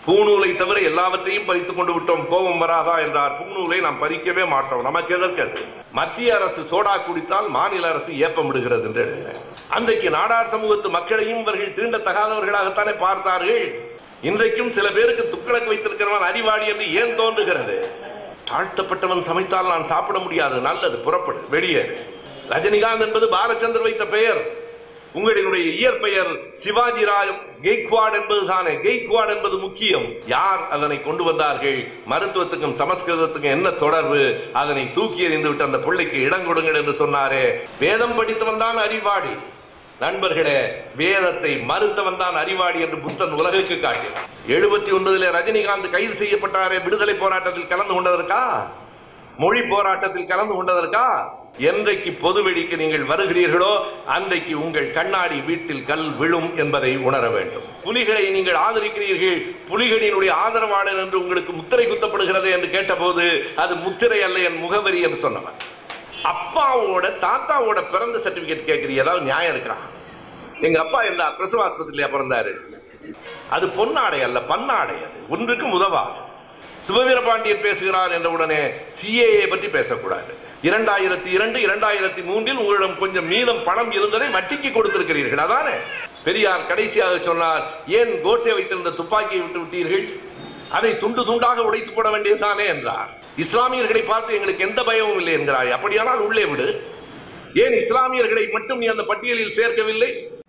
பூநூலை தவிர எல்லாவற்றையும் பறித்துக் கொண்டு விட்டோம் கோபம் வராதா என்றார் பூநூலை நாம் பறிக்கவே மாட்டோம் நமக்கு எதற்கது மத்திய அரசு சோடா குடித்தால் மாநில அரசு ஏப்பமிடுகிறது என்று எழுதினார். அன்றைக்கு நாடார் சமூகத்து மக்களையும் இவர்கள் தீண்டத்தகாதவர்களாகத்தானே பார்த்தார்கள் இன்றைக்கும் சில பேருக்கு துக்கணக்கு வைத்திருக்கிறவன் அறிவாளி என்று ஏன் தோன்றுகிறது தாழ்த்தப்பட்டவன் சமைத்தால் நான் சாப்பிட முடியாது நல்லது புறப்படு வெளியே ரஜினிகாந்த் என்பது பாலச்சந்தர் வைத்த பெயர் உங்களினுடைய இயற்பெயர் சிவாஜி ராவ் கெய்க்வாட் என்பது தானே கெய்க்வாட் என்பது முக்கியம் யார் அதனை கொண்டு வந்தார்கள் மருத்துவத்துக்கும் சமஸ்கிருதத்துக்கும் என்ன தொடர்பு அதனை தூக்கி எறிந்து விட்டு அந்த பிள்ளைக்கு இடம் கொடுங்கள் என்று சொன்னாரே வேதம் படித்தவன் தான் அறிவாளி நண்பர்களே வேதத்தை மறுத்தவன் தான் அறிவாளி என்று புத்தன் உலகுக்கு காட்டினார் எழுபத்தி ஒன்பதுல ரஜினிகாந்த் கைது செய்யப்பட்டாரே விடுதலை போராட்டத்தில் கலந்து கொண்டதற்கா மொழி போராட்டத்தில் கலந்து கொண்டதற்கா என்றைக்கு பொதுவெளிக்கு நீங்கள் வருகிறீர்களோ அன்றைக்கு உங்கள் கண்ணாடி வீட்டில் கல் விழும் என்பதை உணர வேண்டும் புலிகளை நீங்கள் ஆதரிக்கிறீர்கள் புலிகளினுடைய ஆதரவாளர் என்று உங்களுக்கு முத்திரை குத்தப்படுகிறது என்று கேட்டபோது அது முத்திரை அல்ல என் முகவரி என்று சொன்னவன் அப்பாவோட தாத்தாவோட பிறந்த சர்டிபிகேட் கேட்கறீங்க ஏதாவது நியாயம் இருக்கா எங்க அப்பா இந்த பிரசவ ஆஸ்பத்திரியில பிறந்தாரு அது பொன்னாடை அல்ல பன்னாடை அது ஒன்றுக்கும் உதவா சிவவீரபாண்டியன் பேசுகிறார் என்ற உடனே சிஏஏ பற்றி பேசக்கூடாது இரண்டாயிரத்தி இரண்டு இரண்டாயிரத்தி மூன்றில் உங்களிடம் கொஞ்சம் மீதம் பணம் இருந்ததை வட்டிக்கு கொடுத்திருக்கிறீர்கள் அதானே பெரியார் கடைசியாக சொன்னார் ஏன் கோட்சே வைத்திருந்த துப்பாக்கியை விட்டு விட்டீர்கள் அதை துண்டு துண்டாக உடைத்து போட வேண்டியதுதானே என்றார் இஸ்லாமியர்களை பார்த்து எங்களுக்கு எந்த பயமும் இல்லை என்கிறாய் அப்படியானால் உள்ளே விடு ஏன் இஸ்லாமியர்களை மட்டும் நீ அந்த பட்டியலில் சேர்க்கவில்லை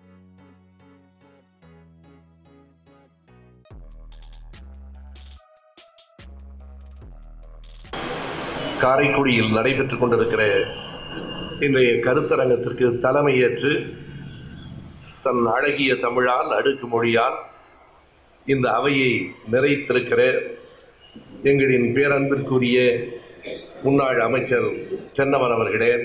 காரைக்குடியில் நடைபெற்றுக் கொண்டிருக்கிற இன்றைய கருத்தரங்கத்திற்கு தலைமையேற்று தன் அழகிய தமிழால் அடுக்கு மொழியால் இந்த அவையை நிறைத்திருக்கிற எங்களின் பேரன்பிற்குரிய முன்னாள் அமைச்சர் தென்னவன் அவர்களே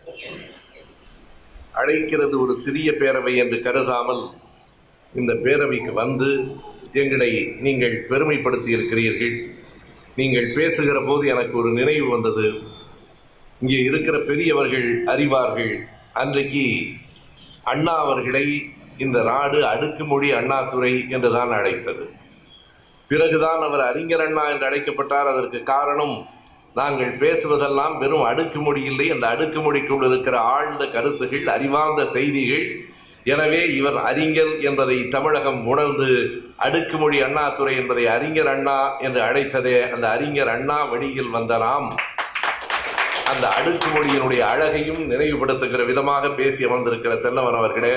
அழைக்கிறது ஒரு சிறிய பேரவை என்று கருதாமல் இந்த பேரவைக்கு வந்து எங்களை நீங்கள் பெருமைப்படுத்தி இருக்கிறீர்கள் நீங்கள் பேசுகிற போது எனக்கு ஒரு நினைவு வந்தது இங்கே இருக்கிற பெரியவர்கள் அறிவார்கள் அன்றைக்கு அண்ணா அவர்களை இந்த நாடு அடுக்குமொழி அண்ணாதுரை என்றுதான் அழைத்தது பிறகுதான் அவர் அறிஞர் அண்ணா என்று அழைக்கப்பட்டார் அதற்கு காரணம் நாங்கள் பேசுவதெல்லாம் வெறும் அடுக்குமொழி இல்லை அந்த அடுக்குமொழிக்குள் இருக்கிற ஆழ்ந்த கருத்துகள் அறிவார்ந்த செய்திகள் எனவே இவர் அறிஞர் என்பதை தமிழகம் உணர்ந்து அடுக்குமொழி அண்ணாதுரை என்பதை அறிஞர் அண்ணா என்று அழைத்ததே அந்த அறிஞர் அண்ணா வழியில் வந்த நாம் அந்த அடுக்குமொழியினுடைய அழகையும் நினைவுபடுத்துகிற விதமாக பேசி அமர்ந்திருக்கிற தென்னவன் அவர்களே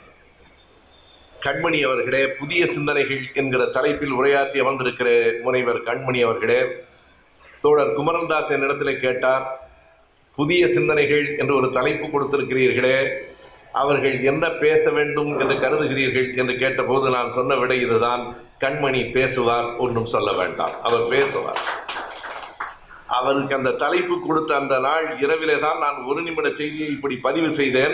கண்மணி அவர்களே புதிய சிந்தனைகள் என்கிற தலைப்பில் உரையாற்றி அமர்ந்திருக்கிற முனைவர் கண்மணி அவர்களே தோழர் குமரன்தாஸ் என்னிடத்தில் கேட்டார் புதிய சிந்தனைகள் என்று ஒரு தலைப்பு கொடுத்திருக்கிறீர்களே அவர்கள் என்ன பேச வேண்டும் என்று கருதுகிறீர்கள் என்று கேட்டபோது நான் சொன்ன விடை இதுதான் கண்மணி பேசுவார் ஒன்றும் சொல்ல வேண்டாம் அவர் பேசுவார் அவருக்கு அந்த தலைப்பு கொடுத்த அந்த நாள் இரவிலே தான் நான் ஒரு நிமிட செய்தியை இப்படி பதிவு செய்தேன்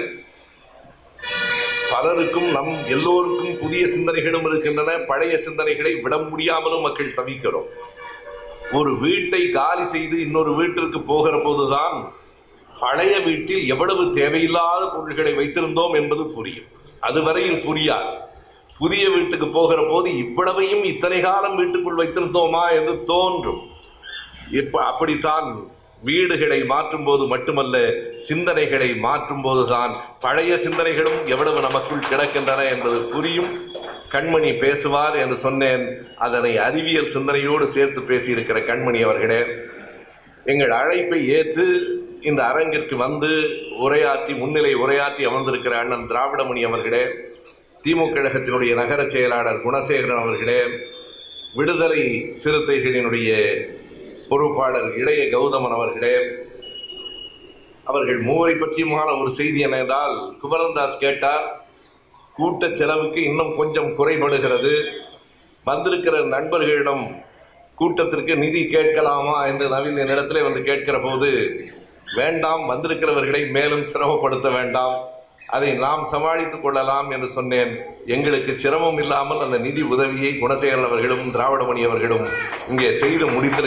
பலருக்கும் நம் எல்லோருக்கும் புதிய சிந்தனைகளும் இருக்கின்றன பழைய சிந்தனைகளை விட முடியாமலும் மக்கள் தவிக்கிறோம் ஒரு வீட்டை காலி செய்து இன்னொரு வீட்டிற்கு போகிற போதுதான் பழைய வீட்டில் எவ்வளவு தேவையில்லாத பொருள்களை வைத்திருந்தோம் என்பது புரியும் அதுவரையில் புரியாது புதிய வீட்டுக்கு போகிற போது இவ்வளவையும் இத்தனை காலம் வீட்டுக்குள் வைத்திருந்தோமா என்று தோன்றும் இப்ப அப்படித்தான் வீடுகளை மாற்றும் போது மட்டுமல்ல சிந்தனைகளை மாற்றும் போதுதான் பழைய சிந்தனைகளும் எவ்வளவு நமக்குள் கிடக்கின்றன என்பது புரியும் கண்மணி பேசுவார் என்று சொன்னேன் அதனை அறிவியல் சிந்தனையோடு சேர்த்து பேசியிருக்கிற கண்மணி அவர்களே எங்கள் அழைப்பை ஏற்று இந்த அரங்கிற்கு வந்து உரையாற்றி முன்னிலை உரையாற்றி அமர்ந்திருக்கிற அண்ணன் திராவிடமணி அவர்களே திமுக கழகத்தினுடைய நகர செயலாளர் குணசேகரன் அவர்களே விடுதலை சிறுத்தைகளினுடைய பொறுப்பாளர் இளைய கௌதமன் அவர்களே அவர்கள் மூவரை பற்றியுமான ஒரு செய்தி என்னென்றால் குமரன்தாஸ் கேட்டார் கூட்ட செலவுக்கு இன்னும் கொஞ்சம் குறைபடுகிறது வந்திருக்கிற நண்பர்களிடம் கூட்டத்திற்கு நிதி கேட்கலாமா என்று நவீன் என்னிடத்திலே வந்து கேட்கிற போது வேண்டாம் வந்திருக்கிறவர்களை மேலும் சிரமப்படுத்த வேண்டாம் அதை நாம் சமாளித்துக் கொள்ளலாம் என்று சொன்னேன் எங்களுக்கு சிரமம் இல்லாமல் அந்த நிதி உதவியை குணசேகரன் அவர்களும் திராவிடமணி அவர்களும் இங்கே செய்து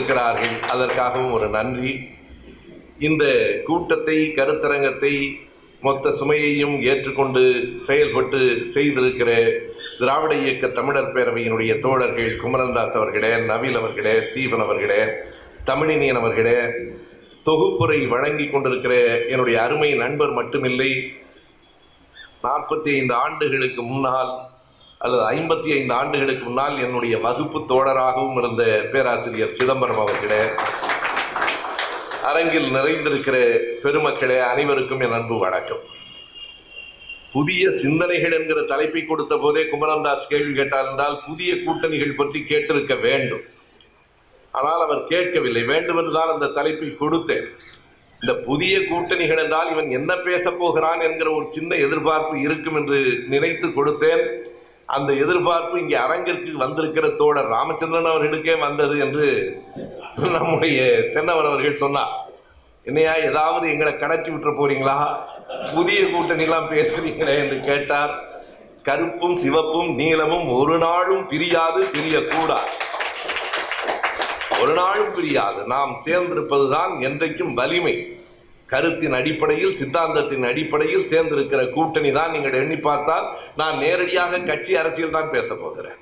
முடித்திருக்கிறார்கள் அதற்காகவும் ஒரு நன்றி இந்த கூட்டத்தை கருத்தரங்கத்தை மொத்த சுமையையும் ஏற்றுக்கொண்டு செயல்பட்டு செய்திருக்கிற திராவிட இயக்க தமிழர் பேரவையினுடைய தோழர்கள் குமரன்தாஸ் அவர்களே நவீல் அவர்களே ஸ்டீபன் அவர்களே தமிழினியன் அவர்களே தொகுப்புரை வழங்கி கொண்டிருக்கிற என்னுடைய அருமை நண்பர் மட்டுமில்லை நாற்பத்தி ஐந்து ஆண்டுகளுக்கு முன்னால் அல்லது ஐம்பத்தி ஐந்து ஆண்டுகளுக்கு முன்னால் என்னுடைய வகுப்பு தோழராகவும் இருந்த பேராசிரியர் சிதம்பரம் அவர்களே அரங்கில் நிறைந்திருக்கிற பெருமக்களே அனைவருக்கும் என் அன்பு வணக்கம் புதிய சிந்தனைகள் என்கிற தலைப்பை கொடுத்த போதே குமரன்தாஸ் கேள்வி கேட்டார் என்றால் புதிய கூட்டணிகள் பற்றி கேட்டிருக்க வேண்டும் ஆனால் அவர் கேட்கவில்லை வேண்டும் என்றுதான் அந்த தலைப்பை கொடுத்தேன் இந்த புதிய கூட்டணிகள் என்றால் இவன் என்ன பேச போகிறான் என்கிற ஒரு சின்ன எதிர்பார்ப்பு இருக்கும் என்று நினைத்து கொடுத்தேன் அந்த எதிர்பார்ப்பு இங்கே அரங்கிற்கு வந்திருக்கிற தோழர் ராமச்சந்திரன் அவர்களுக்கே வந்தது என்று நம்முடைய தென்னவர் அவர்கள் சொன்னார் என்னையா ஏதாவது எங்களை கடத்தி விட்டுற போறீங்களா புதிய கூட்டணி எல்லாம் பேசுறீங்களே என்று கேட்டார் கருப்பும் சிவப்பும் நீலமும் ஒரு நாளும் பிரியாது பிரியக்கூடாது ஒரு நாளும் பிரியாது நாம் சேர்ந்திருப்பதுதான் என்றைக்கும் வலிமை கருத்தின் அடிப்படையில் சித்தாந்தத்தின் அடிப்படையில் சேர்ந்திருக்கிற கூட்டணி தான் நீங்கள் எண்ணி பார்த்தால் நான் நேரடியாக கட்சி அரசியல் தான் பேச போகிறேன்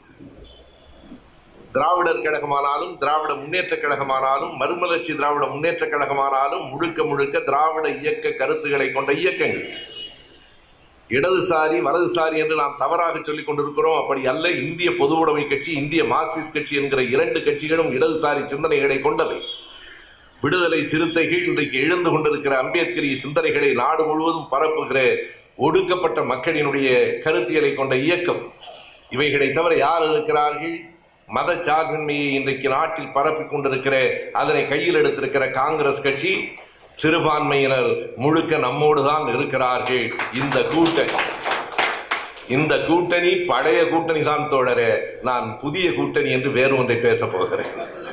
திராவிடர் கழகமானாலும் திராவிட முன்னேற்ற கழகமானாலும் மறுமலர்ச்சி திராவிட முன்னேற்ற கழகமானாலும் முழுக்க முழுக்க திராவிட இயக்க கருத்துக்களை கொண்ட இயக்கங்கள் இடதுசாரி வலதுசாரி என்று நாம் தவறாக சொல்லிக் கொண்டிருக்கிறோம் அப்படி அல்ல இந்திய பொதுவுடைமை கட்சி இந்திய மார்க்சிஸ்ட் கட்சி என்கிற இரண்டு கட்சிகளும் இடதுசாரி சிந்தனைகளை கொண்டவை விடுதலை சிறுத்தைகள் இன்றைக்கு எழுந்து கொண்டிருக்கிற அம்பேத்கரிய சிந்தனைகளை நாடு முழுவதும் பரப்புகிற ஒடுக்கப்பட்ட மக்களினுடைய கருத்தியலை கொண்ட இயக்கம் இவைகளை தவிர யார் இருக்கிறார்கள் மத சார்பின்மையை இன்றைக்கு நாட்டில் பரப்பிக் கொண்டிருக்கிற அதனை கையில் எடுத்திருக்கிற காங்கிரஸ் கட்சி சிறுபான்மையினர் முழுக்க நம்மோடு தான் இருக்கிறார்கள் இந்த கூட்டணி இந்த கூட்டணி பழைய கூட்டணி தான் தோழரே நான் புதிய கூட்டணி என்று வேறு ஒன்றை பேச போகிறேன்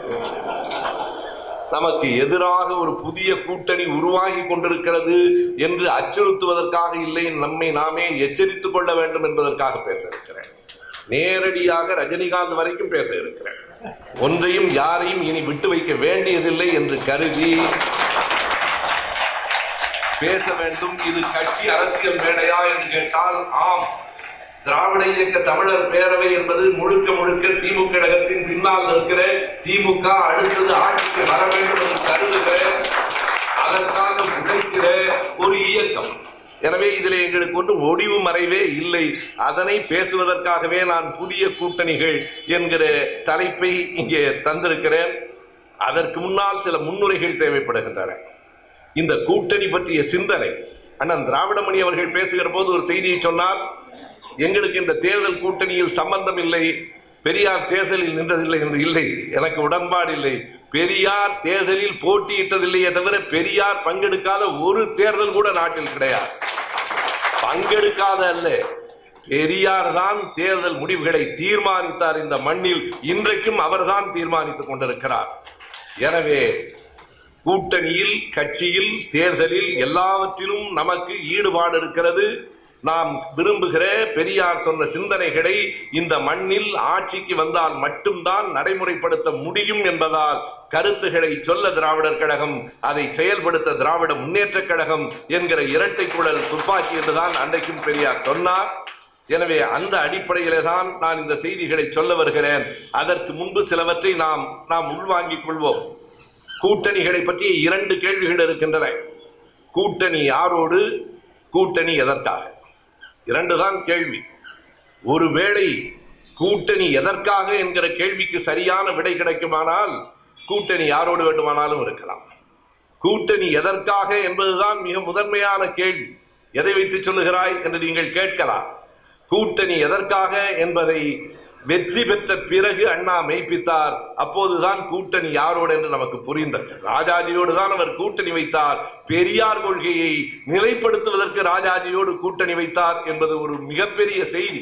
நமக்கு எதிராக ஒரு புதிய கூட்டணி உருவாகி கொண்டிருக்கிறது என்று அச்சுறுத்துவதற்காக இல்லை நம்மை நாமே எச்சரித்துக் கொள்ள வேண்டும் என்பதற்காக பேச இருக்கிறேன் நேரடியாக ரஜினிகாந்த் வரைக்கும் பேச இருக்கிறேன் ஒன்றையும் யாரையும் இனி விட்டு வைக்க வேண்டியதில்லை என்று கருதி பேச வேண்டும் இது கட்சி அரசியல் மேடையா என்று கேட்டால் ஆம் திராவிட இயக்க தமிழர் பேரவை என்பது முழுக்க முழுக்க திமுக கழகத்தின் பின்னால் நிற்கிற திமுக அடுத்தது ஆட்சிக்கு வர வேண்டும் என்று கருதுகிற அதற்காக உழைக்கிற ஒரு இயக்கம் எனவே இதில் எங்களுக்கு ஒன்று ஒடிவு மறைவே இல்லை அதனை பேசுவதற்காகவே நான் புதிய கூட்டணிகள் என்கிற தலைப்பை இங்கே தந்திருக்கிறேன் அதற்கு முன்னால் சில முன்னுரைகள் தேவைப்படுகின்றன இந்த கூட்டணி பற்றிய சிந்தனை அண்ணன் திராவிடமணி அவர்கள் பேசுகிற போது ஒரு செய்தியை சொன்னார் எங்களுக்கு இந்த தேர்தல் கூட்டணியில் சம்பந்தம் இல்லை பெரியார் தேர்தலில் நின்றதில்லை என்று இல்லை எனக்கு உடன்பாடு இல்லை பெரியார் தேர்தலில் போட்டியிட்டதில்லையே தவிர பெரியார் பங்கெடுக்காத ஒரு தேர்தல் கூட நாட்டில் கிடையாது பங்கெடுக்காத அல்ல பெரியார் தான் தேர்தல் முடிவுகளை தீர்மானித்தார் இந்த மண்ணில் இன்றைக்கும் அவர்தான் தீர்மானித்துக் கொண்டிருக்கிறார் எனவே கூட்டணியில் கட்சியில் தேர்தலில் எல்லாவற்றிலும் நமக்கு ஈடுபாடு இருக்கிறது நாம் விரும்புகிற பெரியார் சொன்ன சிந்தனைகளை இந்த மண்ணில் ஆட்சிக்கு வந்தால் மட்டும்தான் நடைமுறைப்படுத்த முடியும் என்பதால் கருத்துக்களை சொல்ல திராவிடர் கழகம் அதை செயல்படுத்த திராவிட முன்னேற்ற கழகம் என்கிற இரட்டை குழல் துப்பாக்கி என்றுதான் அன்றைக்கும் பெரியார் சொன்னார் எனவே அந்த அடிப்படையிலே தான் நான் இந்த செய்திகளை சொல்ல வருகிறேன் அதற்கு முன்பு சிலவற்றை நாம் நாம் உள்வாங்கிக் கொள்வோம் கூட்டணிகளை பற்றிய இரண்டு கேள்விகள் இருக்கின்றன கூட்டணி யாரோடு கூட்டணி எதற்காக இரண்டுதான் கேள்வி ஒருவேளை கூட்டணி எதற்காக என்கிற கேள்விக்கு சரியான விடை கிடைக்குமானால் கூட்டணி யாரோடு வேண்டுமானாலும் இருக்கலாம் கூட்டணி எதற்காக என்பதுதான் மிக முதன்மையான கேள்வி எதை வைத்து சொல்லுகிறாய் என்று நீங்கள் கேட்கலாம் கூட்டணி எதற்காக என்பதை வெற்றி பெற்ற பிறகு அண்ணா மெய்ப்பித்தார் அப்போதுதான் கூட்டணி யாரோடு என்று நமக்கு புரிந்தது ராஜாஜியோடு தான் அவர் கூட்டணி வைத்தார் பெரியார் கொள்கையை நிலைப்படுத்துவதற்கு ராஜாஜியோடு கூட்டணி வைத்தார் என்பது ஒரு மிகப்பெரிய செய்தி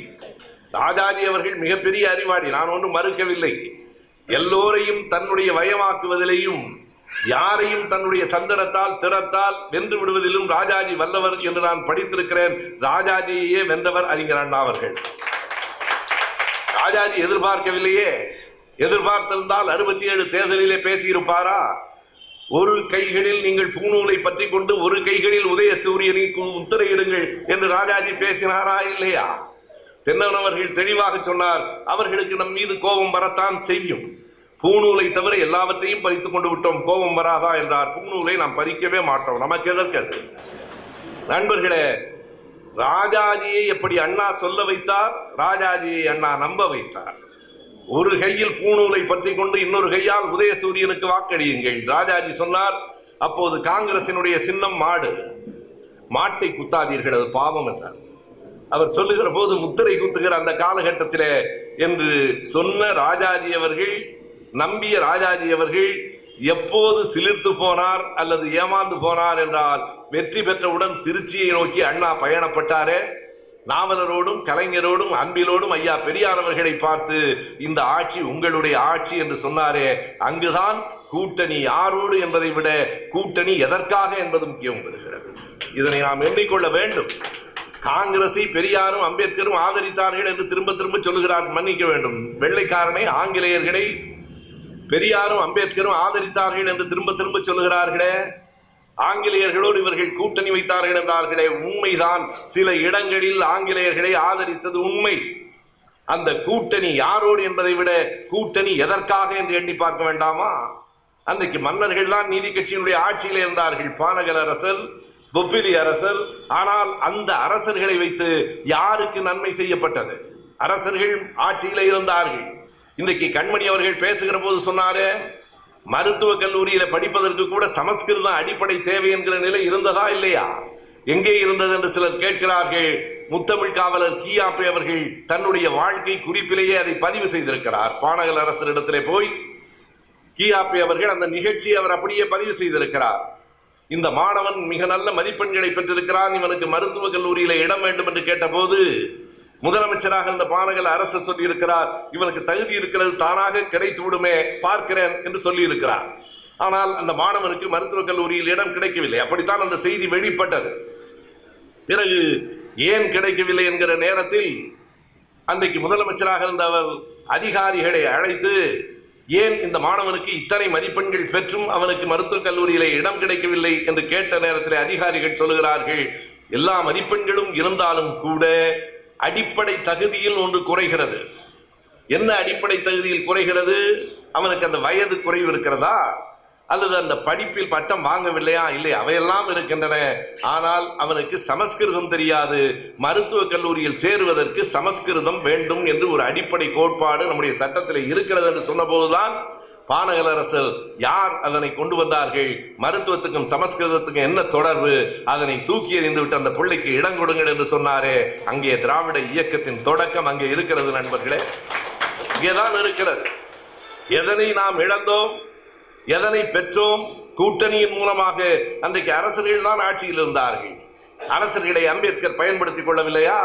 ராஜாஜி அவர்கள் மிகப்பெரிய அறிவாளி நான் ஒன்றும் மறுக்கவில்லை எல்லோரையும் தன்னுடைய வயமாக்குவதிலேயும் யாரையும் தன்னுடைய தந்திரத்தால் திறத்தால் வென்று விடுவதிலும் ராஜாஜி வல்லவர் என்று நான் படித்திருக்கிறேன் ராஜாஜியையே வென்றவர் அறிஞர் அண்ணா அவர்கள் ராஜாஜி எதிர்பார்க்கவில்லையே எதிர்பார்த்திருந்தால் அறுபத்தி ஏழு தேர்தலிலே பேசியிருப்பாரா ஒரு கைகளில் நீங்கள் பூநூலை பற்றி கொண்டு ஒரு கைகளில் உதய சூரியனுக்கு முத்திரையிடுங்கள் என்று ராஜாஜி பேசினாரா இல்லையா தென்னன் அவர்கள் தெளிவாக சொன்னார் அவர்களுக்கு நம் மீது கோபம் வரத்தான் செய்யும் பூநூலை தவிர எல்லாவற்றையும் பறித்துக் கொண்டு விட்டோம் கோபம் வராதா என்றார் பூநூலை நாம் பறிக்கவே மாட்டோம் நமக்கு எதற்கு அது நண்பர்களே ராஜாஜியை எப்படி அண்ணா சொல்ல வைத்தார் ராஜாஜியை அண்ணா நம்ப வைத்தார் ஒரு கையில் பூநூலை பற்றி கொண்டு இன்னொரு கையால் உதயசூரியனுக்கு வாக்களியுங்கள் ராஜாஜி சொன்னார் அப்போது காங்கிரசினுடைய சின்னம் மாடு மாட்டை குத்தாதீர்கள் அது பாவம் என்றார் அவர் சொல்லுகிற போது முத்திரை குத்துகிற அந்த காலகட்டத்திலே என்று சொன்ன ராஜாஜி அவர்கள் நம்பிய ராஜாஜி அவர்கள் எப்போது சிலிர்த்து போனார் அல்லது ஏமாந்து போனார் என்றால் வெற்றி பெற்றவுடன் திருச்சியை நோக்கி அண்ணா பயணப்பட்டாரே நாவலரோடும் கலைஞரோடும் அன்பிலோடும் ஐயா பெரியார் அவர்களை பார்த்து இந்த ஆட்சி உங்களுடைய ஆட்சி என்று சொன்னாரே அங்குதான் கூட்டணி யாரோடு என்பதை விட கூட்டணி எதற்காக என்பது முக்கியம் வருகிறது இதனை நாம் எண்ணிக்கொள்ள வேண்டும் காங்கிரஸை பெரியாரும் அம்பேத்கரும் ஆதரித்தார்கள் என்று திரும்ப திரும்ப சொல்லுகிறார் மன்னிக்க வேண்டும் வெள்ளைக்காரனை ஆங்கிலேயர்களை பெரியாரும் அம்பேத்கரும் ஆதரித்தார்கள் என்று திரும்ப திரும்ப சொல்லுகிறார்களே ஆங்கிலேயர்களோடு இவர்கள் கூட்டணி வைத்தார்கள் என்றார்களே உண்மைதான் சில இடங்களில் ஆங்கிலேயர்களை ஆதரித்தது உண்மை அந்த கூட்டணி யாரோடு என்பதை விட கூட்டணி எதற்காக என்று எண்ணி பார்க்க வேண்டாமா அன்றைக்கு மன்னர்கள் தான் நீதி கட்சியினுடைய ஆட்சியில் இருந்தார்கள் பானகல் அரசர் பொப்பிலி அரசர் ஆனால் அந்த அரசர்களை வைத்து யாருக்கு நன்மை செய்யப்பட்டது அரசர்கள் ஆட்சியில இருந்தார்கள் இன்றைக்கு கண்மணி அவர்கள் பேசுகிற போது சொன்னாரே மருத்துவ கல்லூரியில படிப்பதற்கு கூட சமஸ்கிருதம் அடிப்படை தேவை என்கிற நிலை இருந்ததா இல்லையா எங்கே இருந்தது என்று சிலர் கேட்கிறார்கள் முத்தமிழ் காவலர் கியாப்பே அவர்கள் தன்னுடைய வாழ்க்கை குறிப்பிலேயே அதை பதிவு செய்திருக்கிறார் பானகல் அரசரிடத்திலே போய் கியாப்பே அவர்கள் அந்த நிகழ்ச்சியை அவர் அப்படியே பதிவு செய்திருக்கிறார் இந்த மாணவன் மிக நல்ல மதிப்பெண்களை பெற்றிருக்கிறான் இவனுக்கு மருத்துவ கல்லூரியில இடம் வேண்டும் என்று கேட்டபோது முதலமைச்சராக இந்த பானகல் அரசு சொல்லி இருக்கிறார் இவனுக்கு தகுதி இருக்கிறது தானாக கிடைத்து விடுமே பார்க்கிறேன் என்று சொல்லி இருக்கிறார் ஆனால் அந்த மாணவனுக்கு மருத்துவக் கல்லூரியில் இடம் கிடைக்கவில்லை அப்படித்தான் அந்த செய்தி வெளிப்பட்டது பிறகு ஏன் கிடைக்கவில்லை என்கிற நேரத்தில் அன்றைக்கு முதலமைச்சராக இருந்த அவர் அதிகாரிகளை அழைத்து ஏன் இந்த மாணவனுக்கு இத்தனை மதிப்பெண்கள் பெற்றும் அவனுக்கு மருத்துவக் கல்லூரியிலே இடம் கிடைக்கவில்லை என்று கேட்ட நேரத்தில் அதிகாரிகள் சொல்லுகிறார்கள் எல்லா மதிப்பெண்களும் இருந்தாலும் கூட அடிப்படை தகுதியில் ஒன்று குறைகிறது என்ன அடிப்படை தகுதியில் குறைகிறது அவனுக்கு அந்த வயது குறைவு இருக்கிறதா அல்லது அந்த படிப்பில் பட்டம் வாங்கவில்லையா இல்லை அவையெல்லாம் இருக்கின்றன ஆனால் அவனுக்கு சமஸ்கிருதம் தெரியாது மருத்துவக் கல்லூரியில் சேருவதற்கு சமஸ்கிருதம் வேண்டும் என்று ஒரு அடிப்படை கோட்பாடு நம்முடைய சட்டத்தில் இருக்கிறது என்று சொன்னபோதுதான் பானகல் அரசர் யார் அதனை கொண்டு வந்தார்கள் மருத்துவத்துக்கும் சமஸ்கிருதத்துக்கும் என்ன தொடர்பு அதனை தூக்கி எறிந்து விட்டு அந்த பிள்ளைக்கு இடம் கொடுங்கள் என்று சொன்னாரே அங்கே திராவிட இயக்கத்தின் தொடக்கம் அங்கே இருக்கிறது நண்பர்களே இங்கேதான் இருக்கிறது எதனை நாம் இழந்தோம் எதனை பெற்றோம் கூட்டணியின் மூலமாக அன்றைக்கு அரசர்கள் தான் ஆட்சியில் இருந்தார்கள் அரசர்களை அம்பேத்கர் பயன்படுத்திக் கொள்ளவில்லையா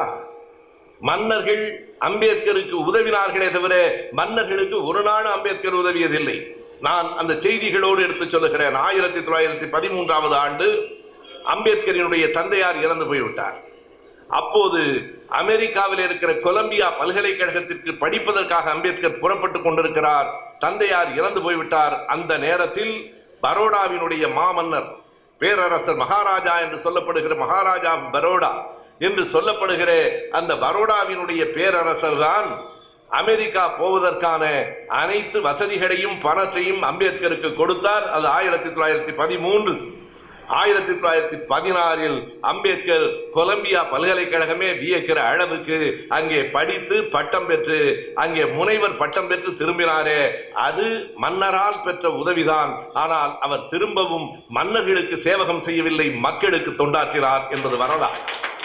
மன்னர்கள் அம்பேத்கருக்கு உதவினார்களே தவிர மன்னர்களுக்கு ஒரு நாள் அம்பேத்கர் உதவியதில்லை நான் அந்த செய்திகளோடு எடுத்து சொல்லுகிறேன் ஆயிரத்தி தொள்ளாயிரத்தி பதிமூன்றாவது ஆண்டு அம்பேத்கரினுடைய தந்தையார் இறந்து போய்விட்டார் அப்போது அமெரிக்காவில் இருக்கிற கொலம்பியா பல்கலைக்கழகத்திற்கு படிப்பதற்காக அம்பேத்கர் புறப்பட்டுக் கொண்டிருக்கிறார் தந்தையார் இறந்து போய்விட்டார் அந்த நேரத்தில் பரோடாவினுடைய மாமன்னர் பேரரசர் மகாராஜா என்று சொல்லப்படுகிற மகாராஜா பரோடா என்று சொல்லப்படுகிற அந்த பரோடாவினுடைய பேரரசர் தான் அமெரிக்கா போவதற்கான அனைத்து வசதிகளையும் பணத்தையும் அம்பேத்கருக்கு கொடுத்தார் அது ஆயிரத்தி தொள்ளாயிரத்தி பதிமூன்று ஆயிரத்தி தொள்ளாயிரத்தி பதினாறில் அம்பேத்கர் கொலம்பியா பல்கலைக்கழகமே வியக்கிற அளவுக்கு அங்கே படித்து பட்டம் பெற்று அங்கே முனைவர் பட்டம் பெற்று திரும்பினாரே அது மன்னரால் பெற்ற உதவிதான் ஆனால் அவர் திரும்பவும் மன்னர்களுக்கு சேவகம் செய்யவில்லை மக்களுக்கு தொண்டாற்றினார் என்பது வரலாறு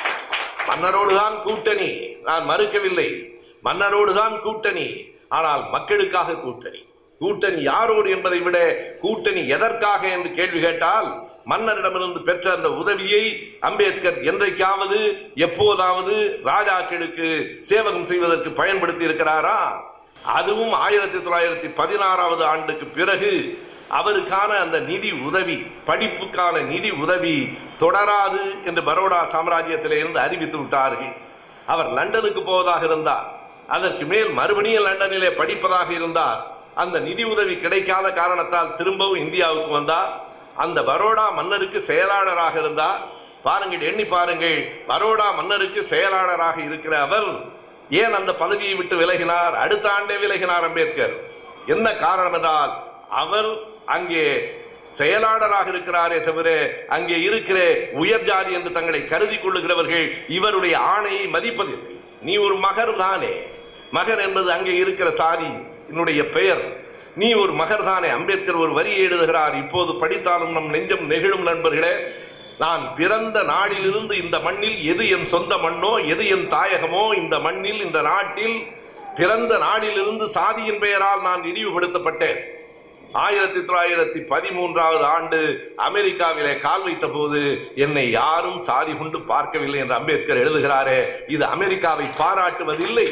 மன்னரோடுதான் கூட்டணி நான் மறுக்கவில்லை மன்னரோடுதான் கூட்டணி ஆனால் மக்களுக்காக கூட்டணி கூட்டணி யாரோடு என்பதை விட கூட்டணி எதற்காக என்று கேள்வி கேட்டால் மன்னரிடமிருந்து பெற்ற அந்த உதவியை அம்பேத்கர் என்றைக்காவது எப்போதாவது ராஜாக்களுக்கு சேவகம் செய்வதற்கு பயன்படுத்தி இருக்கிறாரா அதுவும் ஆயிரத்தி தொள்ளாயிரத்தி பதினாறாவது ஆண்டுக்கு பிறகு அவருக்கான அந்த நிதி உதவி படிப்புக்கான நிதி உதவி தொடராது என்று பரோடா சாம்ராஜ்யத்திலே இருந்து அறிவித்து விட்டார்கள் அவர் லண்டனுக்கு போவதாக இருந்தார் அதற்கு மேல் மறுபடியும் லண்டனிலே படிப்பதாக இருந்தார் அந்த நிதி உதவி கிடைக்காத காரணத்தால் திரும்பவும் இந்தியாவுக்கு வந்தார் அந்த பரோடா மன்னருக்கு செயலாளராக இருந்தார் பாருங்கள் எண்ணி பாருங்கள் பரோடா மன்னருக்கு செயலாளராக இருக்கிற அவர் ஏன் அந்த பதவியை விட்டு விலகினார் அடுத்த ஆண்டே விலகினார் அம்பேத்கர் என்ன காரணம் என்றால் அவர் அங்கே செயலாளராக இருக்கிறாரே தவிர அங்கே இருக்கிற உயர் ஜாதி என்று தங்களை கருதி கொள்ளுகிறவர்கள் இவருடைய ஆணையை மதிப்பதில்லை நீ ஒரு மகர் தானே மகர் என்பது அங்கே இருக்கிற சாதி என்னுடைய பெயர் நீ ஒரு மகர் தானே அம்பேத்கர் ஒரு வரியை எழுதுகிறார் இப்போது படித்தாலும் நம் நெஞ்சம் நெகிழும் நண்பர்களே நான் பிறந்த நாளிலிருந்து இந்த மண்ணில் எது என் சொந்த மண்ணோ எது என் தாயகமோ இந்த மண்ணில் இந்த நாட்டில் பிறந்த நாளிலிருந்து சாதியின் பெயரால் நான் இழிவுபடுத்தப்பட்டேன் ஆயிரத்தி தொள்ளாயிரத்தி பதிமூன்றாவது ஆண்டு அமெரிக்காவிலே கால் வைத்த போது என்னை யாரும் சாதி கொண்டு பார்க்கவில்லை என்று அம்பேத்கர் எழுதுகிறாரே இது அமெரிக்காவை பாராட்டுவதில்லை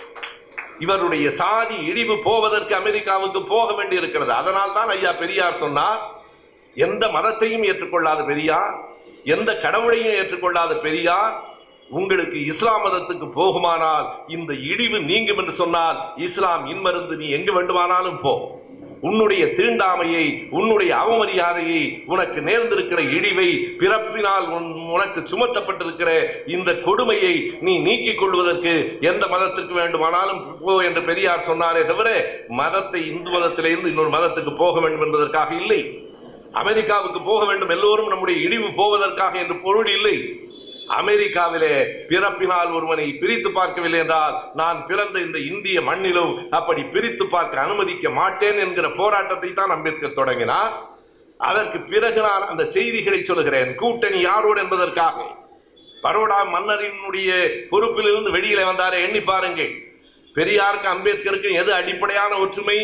இவருடைய சாதி இழிவு போவதற்கு அமெரிக்காவுக்கு போக வேண்டி இருக்கிறது அதனால் தான் ஐயா பெரியார் சொன்னார் எந்த மதத்தையும் ஏற்றுக்கொள்ளாத பெரியார் எந்த கடவுளையும் ஏற்றுக்கொள்ளாத பெரியார் உங்களுக்கு இஸ்லாம் மதத்துக்கு போகுமானால் இந்த இழிவு நீங்கும் என்று சொன்னால் இஸ்லாம் இன்மருந்து நீ எங்கு வேண்டுமானாலும் போ உன்னுடைய தீண்டாமையை உன்னுடைய அவமரியாதையை உனக்கு நேர்ந்திருக்கிற இழிவை பிறப்பினால் உன்- உனக்கு சுமத்தப்பட்டிருக்கிற இந்த கொடுமையை நீ நீக்கிக் கொள்வதற்கு எந்த மதத்திற்கு வேண்டுமானாலும் போ என்று பெரியார் சொன்னாரே தவிர மதத்தை இந்து மதத்திலிருந்து இன்னொரு மதத்துக்கு போக வேண்டும் என்பதற்காக இல்லை அமெரிக்காவுக்கு போக வேண்டும் எல்லோரும் நம்முடைய இழிவு போவதற்காக என்று பொருள் இல்லை அமெரிக்காவிலே பிறப்பினால் ஒருவனை பிரித்து பார்க்கவில்லை என்றால் நான் பிறந்த இந்த இந்திய மண்ணிலும் அப்படி பிரித்து பார்க்க அனுமதிக்க மாட்டேன் என்கிற போராட்டத்தை தான் அம்பேத்கர் தொடங்கினார் அதற்கு பிறகு நான் அந்த செய்திகளை சொல்கிறேன் கூட்டணி யாரோடு என்பதற்காக பரோடா மன்னரினுடைய பொறுப்பிலிருந்து வெளியில வந்தாரே எண்ணி பாருங்கள் பெரியாருக்கு அம்பேத்கருக்கு எது அடிப்படையான ஒற்றுமை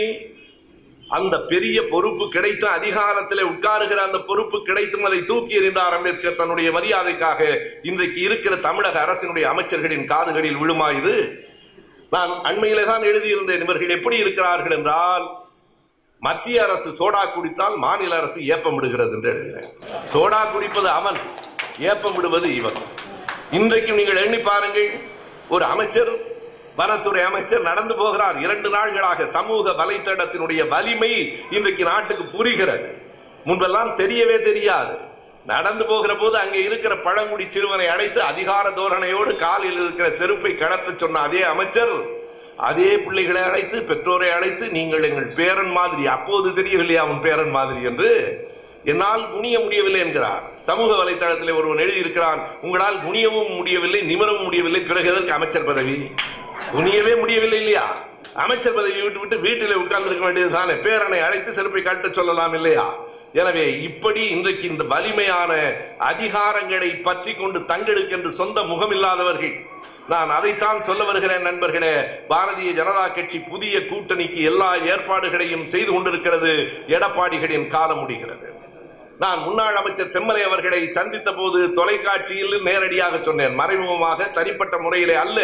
அந்த பெரிய பொறுப்பு கிடைத்த அதிகாரத்திலே உட்காருகிற அந்த பொறுப்பு கிடைத்தும் அதை தூக்கி எறிந்தார் அம்பேத்கர் தன்னுடைய மரியாதைக்காக இன்றைக்கு இருக்கிற தமிழக அரசினுடைய அமைச்சர்களின் காதுகளில் விழுமா இது நான் அண்மையிலே தான் எழுதியிருந்தேன் இவர்கள் எப்படி இருக்கிறார்கள் என்றால் மத்திய அரசு சோடா குடித்தால் மாநில அரசு ஏப்பம் விடுகிறது என்று எழுதுகிறேன் சோடா குடிப்பது அவன் ஏப்பம் விடுவது இவன் இன்றைக்கும் நீங்கள் எண்ணி பாருங்கள் ஒரு அமைச்சர் வனத்துறை அமைச்சர் நடந்து போகிறார் இரண்டு நாள்களாக சமூக வலைத்தளத்தினுடைய வலிமை இன்றைக்கு நாட்டுக்கு புரிகிறது முன்பெல்லாம் தெரியவே தெரியாது நடந்து போகிற போது அங்கே இருக்கிற பழங்குடி சிறுவனை அழைத்து அதிகார தோரணையோடு காலில் இருக்கிற செருப்பை கடத்த சொன்ன அதே அமைச்சர் அதே பிள்ளைகளை அழைத்து பெற்றோரை அழைத்து நீங்கள் எங்கள் பேரன் மாதிரி அப்போது தெரியவில்லையா அவன் பேரன் மாதிரி என்று என்னால் குனிய முடியவில்லை என்கிறார் சமூக வலைத்தளத்தில் ஒருவன் எழுதியிருக்கிறான் உங்களால் குனியவும் முடியவில்லை நிமிரவும் முடியவில்லை பிறகு எதற்கு அமைச்சர் பதவி குனியவே முடியவில்லை இல்லையா அமைச்சர் பதவியை விட்டு விட்டு வீட்டிலே உட்கார்ந்து இருக்க வேண்டியதுதானே பேரனை அழைத்து செருப்பை கட்ட சொல்லலாம் இல்லையா எனவே இப்படி இன்றைக்கு இந்த வலிமையான அதிகாரங்களை பற்றி கொண்டு தங்களுக்கென்று சொந்த முகமில்லாதவர்கள் நான் அதைத்தான் சொல்ல வருகிறேன் நண்பர்களே பாரதிய ஜனதா கட்சி புதிய கூட்டணிக்கு எல்லா ஏற்பாடுகளையும் செய்து கொண்டிருக்கிறது எடப்பாடிகளின் காலம் முடிகிறது நான் முன்னாள் அமைச்சர் செம்மலை அவர்களை சந்தித்த போது தொலைக்காட்சியில் நேரடியாக சொன்னேன் மறைமுகமாக தனிப்பட்ட முறையிலே அல்ல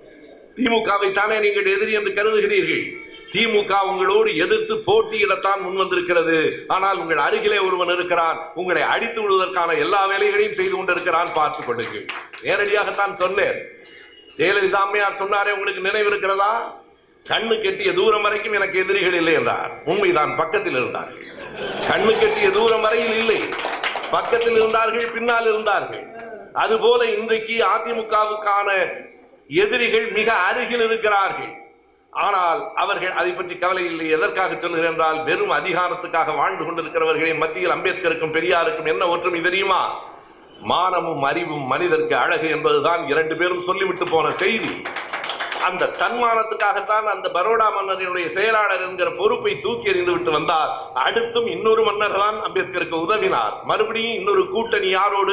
திமுகவை தானே நீங்கள் எதிரி என்று கருதுகிறீர்கள் திமுக உங்களோடு எதிர்த்து போட்டியிடத்தான் முன் வந்திருக்கிறது ஆனால் உங்கள் அருகிலே ஒருவன் இருக்கிறான் உங்களை அடித்து விடுவதற்கான எல்லா வேலைகளையும் செய்து கொண்டிருக்கிறான் பார்த்துக் கொள்ளுங்கள் நேரடியாகத்தான் சொன்னேன் ஜெயலலிதா அம்மையார் சொன்னாரே உங்களுக்கு நினைவு இருக்கிறதா கண்ணு கெட்டிய தூரம் வரைக்கும் எனக்கு எதிரிகள் இல்லை என்றார் உண்மைதான் பக்கத்தில் இருந்தார்கள் கண்ணு கெட்டிய தூரம் வரையில் இல்லை பக்கத்தில் இருந்தார்கள் பின்னால் இருந்தார்கள் அதுபோல இன்றைக்கு அதிமுகவுக்கான எதிரிகள் மிக அருகில் இருக்கிறார்கள் ஆனால் அவர்கள் அதை பற்றி கவலை இல்லை எதற்காக சொல்கிறேன் என்றால் வெறும் அதிகாரத்துக்காக வாழ்ந்து கொண்டிருக்கிறவர்களின் மத்தியில் அம்பேத்கருக்கும் பெரியாருக்கும் என்ன ஒற்றுமை தெரியுமா மானமும் அறிவும் மனிதருக்கு அழகு என்பதுதான் இரண்டு பேரும் சொல்லிவிட்டு போன செய்தி அந்த தன்மானத்துக்காகத்தான் அந்த பரோடா மன்னரினுடைய செயலாளர் என்கிற பொறுப்பை தூக்கி எறிந்து விட்டு வந்தார் அடுத்தும் இன்னொரு மன்னர் தான் அம்பேத்கருக்கு உதவினார் மறுபடியும் இன்னொரு கூட்டணி யாரோடு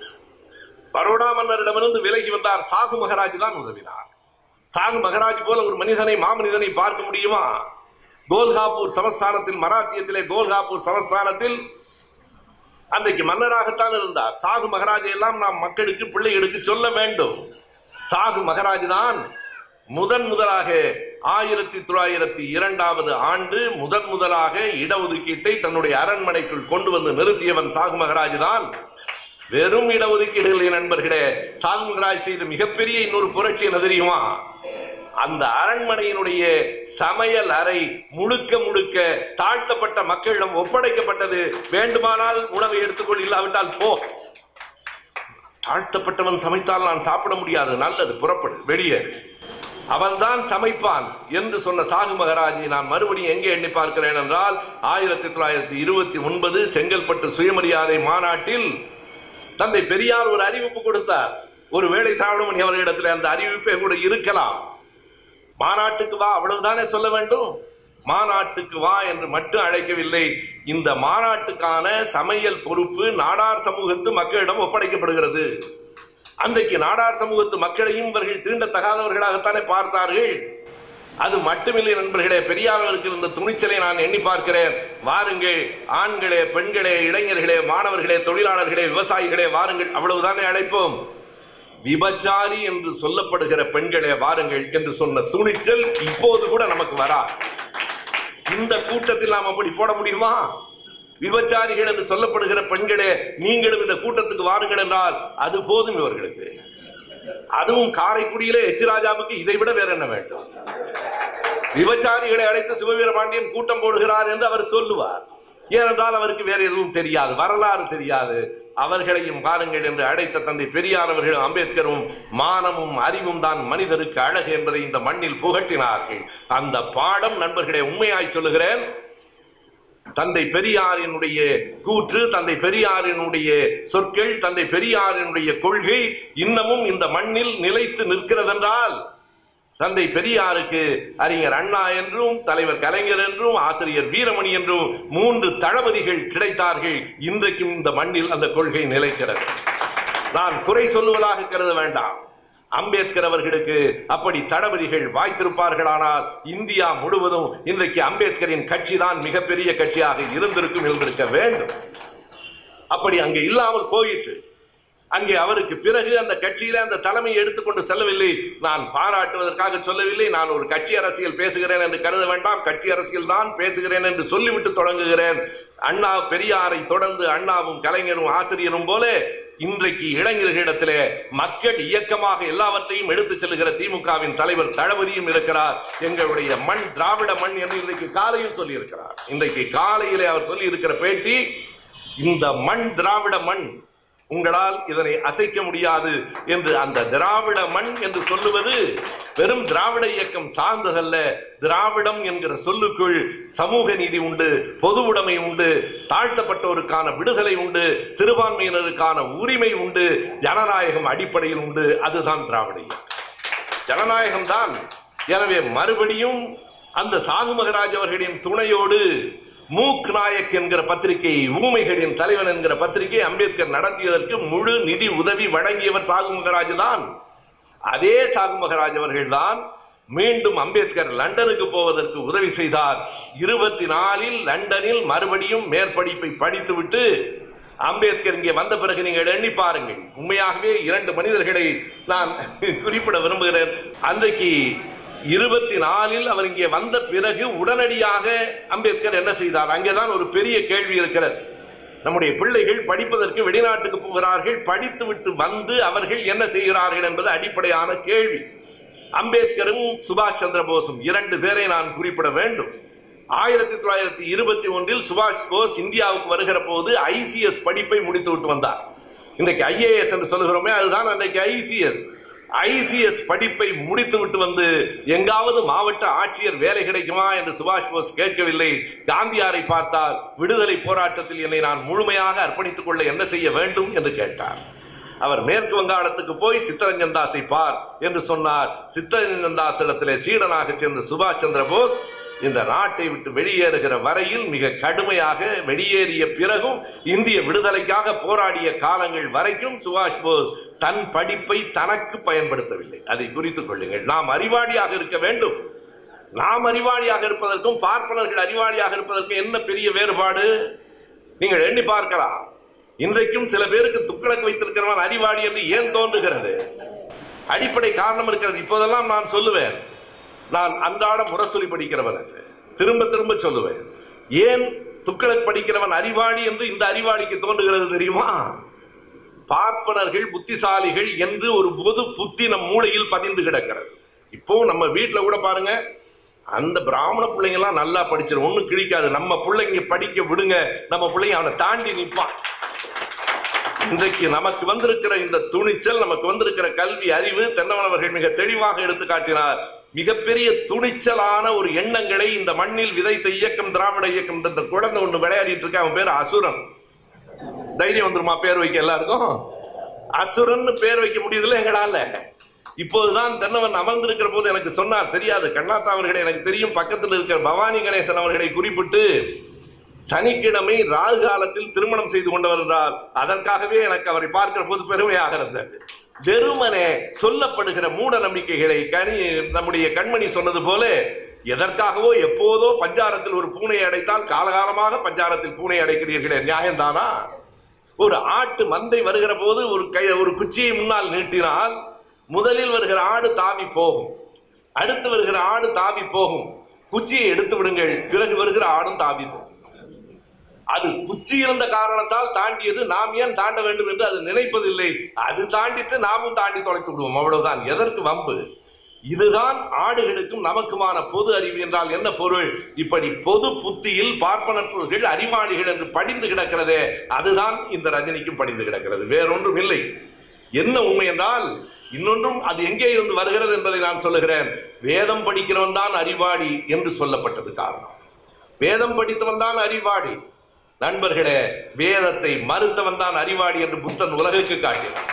பரோடா மன்னரிடமிருந்து விலகி வந்தார் சாகு மகராஜ் தான் உதவினார் சாகு மகராஜ் போல ஒரு மனிதனை மாமனிதனை பார்க்க முடியுமா கோல்காப்பூர் சமஸ்தானத்தில் மராத்தியத்திலே கோல்காப்பூர் சமஸ்தானத்தில் அன்றைக்கு மன்னராகத்தான் இருந்தார் சாகு மகராஜை எல்லாம் நாம் மக்களுக்கு பிள்ளைகளுக்கு சொல்ல வேண்டும் சாகு மகராஜ் தான் முதன் முதலாக ஆயிரத்தி தொள்ளாயிரத்தி இரண்டாவது ஆண்டு முதன் முதலாக இடஒதுக்கீட்டை தன்னுடைய அரண்மனைக்குள் கொண்டு வந்து நிறுத்தியவன் சாகு மகராஜ் தான் வெறும் இடஒதுக்கீடுகளை நண்பர்களே சாகு மகராஜ் செய்த மிகப்பெரிய இன்னொரு புரட்சி என்ன தெரியுமா அந்த அரண்மனையினுடைய சமையல் அறை முழுக்க முழுக்க தாழ்த்தப்பட்ட மக்களிடம் ஒப்படைக்கப்பட்டது வேண்டுமானால் உணவை எடுத்துக்கொள் இல்லாவிட்டால் போ தாழ்த்தப்பட்டவன் சமைத்தால் நான் சாப்பிட முடியாது நல்லது புறப்படு வெளியே அவன்தான் சமைப்பான் என்று சொன்ன சாகு மகராஜை நான் மறுபடியும் எங்கே எண்ணி பார்க்கிறேன் என்றால் ஆயிரத்தி தொள்ளாயிரத்தி இருபத்தி ஒன்பது செங்கல்பட்டு சுயமரியாதை மாநாட்டில் தந்தை பெரியார் ஒரு அறிவிப்பு கொடுத்தார் ஒருவேளை தாழ்மணி அவர்களிடத்தில் அந்த அறிவிப்பே கூட இருக்கலாம் மாநாட்டுக்கு வா அவ்வளவுதானே சொல்ல வேண்டும் மாநாட்டுக்கு வா என்று மட்டும் அழைக்கவில்லை இந்த மாநாட்டுக்கான சமையல் பொறுப்பு நாடார் சமூகத்து மக்களிடம் ஒப்படைக்கப்படுகிறது அன்றைக்கு நாடார் சமூகத்து மக்களையும் இவர்கள் தீண்டத்தகாதவர்களாகத்தானே பார்த்தார்கள் அது மட்டுமில்லை நண்பர்களே பெரியார்களுக்கு இருந்த துணிச்சலை நான் எண்ணி பார்க்கிறேன் வாருங்கள் ஆண்களே பெண்களே இளைஞர்களே மாணவர்களே தொழிலாளர்களே விவசாயிகளே வாருங்கள் அவ்வளவுதானே அழைப்போம் விபச்சாரி என்று சொல்லப்படுகிற பெண்களே வாருங்கள் என்று சொன்ன துணிச்சல் இப்போது கூட நமக்கு வரா இந்த கூட்டத்தில் நாம் அப்படி போட முடியுமா விபச்சாரிகள் என்று சொல்லப்படுகிற பெண்களே நீங்களும் இந்த கூட்டத்துக்கு வாருங்கள் என்றால் அது போதும் இவர்களுக்கு அதுவும் காரைக்குடியிலே எச் ராஜாவுக்கு இதை விட வேற என்ன வேண்டும் விபச்சாரிகளை அழைத்து சிவவீர பாண்டியன் கூட்டம் போடுகிறார் என்று அவர் சொல்லுவார் ஏனென்றால் அவருக்கு வேற எதுவும் தெரியாது வரலாறு தெரியாது அவர்களையும் பாருங்கள் என்று அழைத்த தந்தை பெரியார் அவர்களும் அம்பேத்கரும் மானமும் அறிவும் தான் மனிதருக்கு அழகு என்பதை இந்த மண்ணில் புகட்டினார்கள் அந்த பாடம் நண்பர்களே உண்மையாய் சொல்லுகிறேன் தந்தை பெரியாரினுடைய கூற்று தந்தை பெரியாரினுடைய சொற்கள் தந்தை பெரியாரினுடைய கொள்கை இன்னமும் இந்த மண்ணில் நிலைத்து நிற்கிறதென்றால் தந்தை பெரியாருக்கு அறிஞர் அண்ணா என்றும் தலைவர் கலைஞர் என்றும் ஆசிரியர் வீரமணி என்றும் மூன்று தளபதிகள் கிடைத்தார்கள் இன்றைக்கும் இந்த மண்ணில் அந்த கொள்கை நிலைக்கிறது நான் குறை சொல்லுவதாக கருத வேண்டாம் அம்பேத்கர் அவர்களுக்கு அப்படி தளபதிகள் வாய்த்திருப்பார்களானால் இந்தியா முழுவதும் இன்றைக்கு அம்பேத்கரின் கட்சி தான் மிகப்பெரிய கட்சியாக இருந்திருக்கும் இருந்திருக்க வேண்டும் அப்படி அங்கே இல்லாமல் போயிற்று அங்கே அவருக்கு பிறகு அந்த கட்சியில அந்த தலைமையை எடுத்துக்கொண்டு செல்லவில்லை நான் பாராட்டுவதற்காக சொல்லவில்லை நான் ஒரு கட்சி அரசியல் பேசுகிறேன் என்று கருத வேண்டாம் கட்சி அரசியல் தான் பேசுகிறேன் என்று சொல்லிவிட்டு தொடங்குகிறேன் அண்ணா பெரியாரை தொடர்ந்து அண்ணாவும் கலைஞரும் ஆசிரியரும் போல இன்றைக்கு இளைஞர்களிடத்திலே மக்கள் இயக்கமாக எல்லாவற்றையும் எடுத்துச் செல்கிற திமுகவின் தலைவர் தளபதியும் இருக்கிறார் எங்களுடைய மண் திராவிட மண் என்று இன்றைக்கு காலையில் சொல்லி இருக்கிறார் இன்றைக்கு காலையிலே அவர் சொல்லி இருக்கிற பேட்டி இந்த மண் திராவிட மண் உங்களால் இதனை அசைக்க முடியாது என்று அந்த திராவிட மண் என்று சொல்லுவது வெறும் திராவிட இயக்கம் சார்ந்ததல்ல திராவிடம் என்கிற சொல்லுக்குள் சமூக நீதி உண்டு பொது உடைமை உண்டு தாழ்த்தப்பட்டோருக்கான விடுதலை உண்டு சிறுபான்மையினருக்கான உரிமை உண்டு ஜனநாயகம் அடிப்படையில் உண்டு அதுதான் திராவிட இயக்கம் ஜனநாயகம் தான் எனவே மறுபடியும் அந்த சாகு மகராஜ் அவர்களின் துணையோடு மூக் நாயக் என்கிற பத்திரிகை ஊமைகளின் தலைவன் என்கிற பத்திரிகை அம்பேத்கர் நடத்தியதற்கு முழு நிதி உதவி வழங்கியவர் சாகு மகராஜ் தான் அதே சாகு மகராஜ் அவர்கள் தான் மீண்டும் அம்பேத்கர் லண்டனுக்கு போவதற்கு உதவி செய்தார் இருபத்தி நாலில் லண்டனில் மறுபடியும் மேற்படிப்பை படித்துவிட்டு அம்பேத்கர் இங்கே வந்த பிறகு நீங்கள் எண்ணி பாருங்கள் உண்மையாகவே இரண்டு மனிதர்களை நான் குறிப்பிட விரும்புகிறேன் அன்றைக்கு இருபத்தி நாலில் அவர் இங்கே வந்த பிறகு உடனடியாக அம்பேத்கர் என்ன செய்தார் அங்கேதான் ஒரு பெரிய கேள்வி இருக்கிறது நம்முடைய பிள்ளைகள் படிப்பதற்கு வெளிநாட்டுக்கு போகிறார்கள் படித்துவிட்டு வந்து அவர்கள் என்ன செய்கிறார்கள் என்பது அடிப்படையான கேள்வி அம்பேத்கரும் சுபாஷ் சந்திர போஸும் இரண்டு பேரை நான் குறிப்பிட வேண்டும் ஆயிரத்தி தொள்ளாயிரத்தி இருபத்தி ஒன்றில் சுபாஷ் போஸ் இந்தியாவுக்கு வருகிற போது ஐசிஎஸ் படிப்பை முடித்து விட்டு வந்தார் இன்றைக்கு ஐஏஎஸ் என்று சொல்லுகிறோமே அதுதான் அன்றைக்கு ஐசிஎஸ் ஐசிஎஸ் படிப்பை முடித்து விட்டு வந்து எங்காவது மாவட்ட ஆட்சியர் வேலை கிடைக்குமா என்று சுபாஷ் போஸ் கேட்கவில்லை காந்தியாரை பார்த்தால் விடுதலை போராட்டத்தில் என்னை நான் முழுமையாக அர்ப்பணித்துக் கொள்ள என்ன செய்ய வேண்டும் என்று கேட்டார் அவர் மேற்கு வங்காளத்துக்கு போய் சித்தரஞ்சன் தாஸை பார் என்று சொன்னார் சித்தரஞ்சன் தாஸ் இடத்திலே சீடனாக சேர்ந்த சுபாஷ் சந்திர போஸ் இந்த நாட்டை விட்டு வெளியேறுகிற வரையில் மிக கடுமையாக வெளியேறிய பிறகும் இந்திய விடுதலைக்காக போராடிய காலங்கள் வரைக்கும் சுபாஷ் போஸ் தன் படிப்பை தனக்கு பயன்படுத்தவில்லை அதை குறித்துக் கொள்ளுங்கள் நாம் அறிவாளியாக இருக்க வேண்டும் நாம் அறிவாளியாக இருப்பதற்கும் பார்ப்பனர்கள் அறிவாளியாக இருப்பதற்கும் என்ன பெரிய வேறுபாடு நீங்கள் எண்ணி பார்க்கலாம் இன்றைக்கும் சில பேருக்கு துக்களக்கு வைத்திருக்கிறவன் அறிவாளி என்று ஏன் தோன்றுகிறது அடிப்படை காரணம் இருக்கிறது இப்போதெல்லாம் நான் சொல்லுவேன் நான் அன்றாட முரசொலி படிக்கிறவன் என்று. திரும்ப திரும்ப சொல்லுவேன் ஏன் துக்களக் படிக்கிறவன் அறிவாளி என்று இந்த அறிவாளிக்கு தோன்றுகிறது தெரியுமா பார்ப்பனர்கள் புத்திசாலிகள் என்று ஒரு பொது புத்தி நம் மூளையில் பதிந்து கிடக்கிறது இப்போ நம்ம வீட்ல கூட பாருங்க அந்த பிராமண பிள்ளைங்க எல்லாம் நல்லா படிச்சிடும் ஒண்ணும் கிழிக்காது நம்ம பிள்ளைங்க படிக்க விடுங்க நம்ம பிள்ளைங்க அவனை தாண்டி நிற்பான் இன்றைக்கு நமக்கு வந்திருக்கிற இந்த துணிச்சல் நமக்கு வந்திருக்கிற கல்வி அறிவு தென்னவன் அவர்கள் மிக தெளிவாக எடுத்து காட்டினார் மிகப்பெரிய துணிச்சலான ஒரு எண்ணங்களை இந்த மண்ணில் விதைத்த இயக்கம் திராவிட இயக்கம் இந்த குழந்தை ஒண்ணு விளையாடிட்டு இருக்க அவன் பேர் அசுரன் தைரியம் வந்துருமா பேர் வைக்க எல்லாருக்கும் அசுரன் பேர் வைக்க முடியுதுல எங்களால இப்போதுதான் தென்னவன் அமர்ந்திருக்கிற போது எனக்கு சொன்னார் தெரியாது கண்ணாத்தா அவர்களை எனக்கு தெரியும் பக்கத்தில் இருக்கிற பவானி கணேசன் அவர்களை குறிப்பிட்டு சனிக்கிழமை ராகு காலத்தில் திருமணம் செய்து கொண்டவர் என்றால் அதற்காகவே எனக்கு அவரை பார்க்கிற போது பெருமையாக இருந்தது வெறுமனே சொல்லப்படுகிற மூட நம்பிக்கைகளை கனி நம்முடைய கண்மணி சொன்னது போல எதற்காகவோ எப்போதோ பஞ்சாரத்தில் ஒரு பூனையை அடைத்தால் காலகாலமாக பஞ்சாரத்தில் பூனை அடைக்கிறீர்களே நியாயம்தானா ஒரு ஆட்டு மந்தை வருகிற போது ஒரு கை ஒரு குச்சியை முன்னால் நீட்டினால் முதலில் வருகிற ஆடு தாவி போகும் அடுத்து வருகிற ஆடு தாவி போகும் குச்சியை எடுத்து விடுங்கள் பிறகு வருகிற ஆடும் தாவி போகும் அது குச்சி இருந்த காரணத்தால் தாண்டியது நாம் ஏன் தாண்ட வேண்டும் என்று அது நினைப்பதில்லை அது தாண்டித்து நாமும் தாண்டி தொலைத்து விடுவோம் அவ்வளவுதான் எதற்கு வம்பு இதுதான் ஆடுகளுக்கும் நமக்குமான பொது அறிவு என்றால் என்ன பொருள் இப்படி பொது புத்தியில் பார்ப்பனர்கள் அறிவாளிகள் என்று படிந்து கிடக்கிறதே அதுதான் இந்த ரஜினிக்கும் படிந்து கிடக்கிறது வேறொன்றும் இல்லை என்ன உண்மை என்றால் இன்னொன்றும் அது எங்கே இருந்து வருகிறது என்பதை நான் சொல்லுகிறேன் வேதம் படிக்கிறவன் தான் அறிவாளி என்று சொல்லப்பட்டது காரணம் வேதம் படித்தவன் தான் அறிவாளி நண்பர்களே வேதத்தை மறுத்தவன் தான் அறிவாளி என்று புத்தன் உலகுக்கு காட்டினான்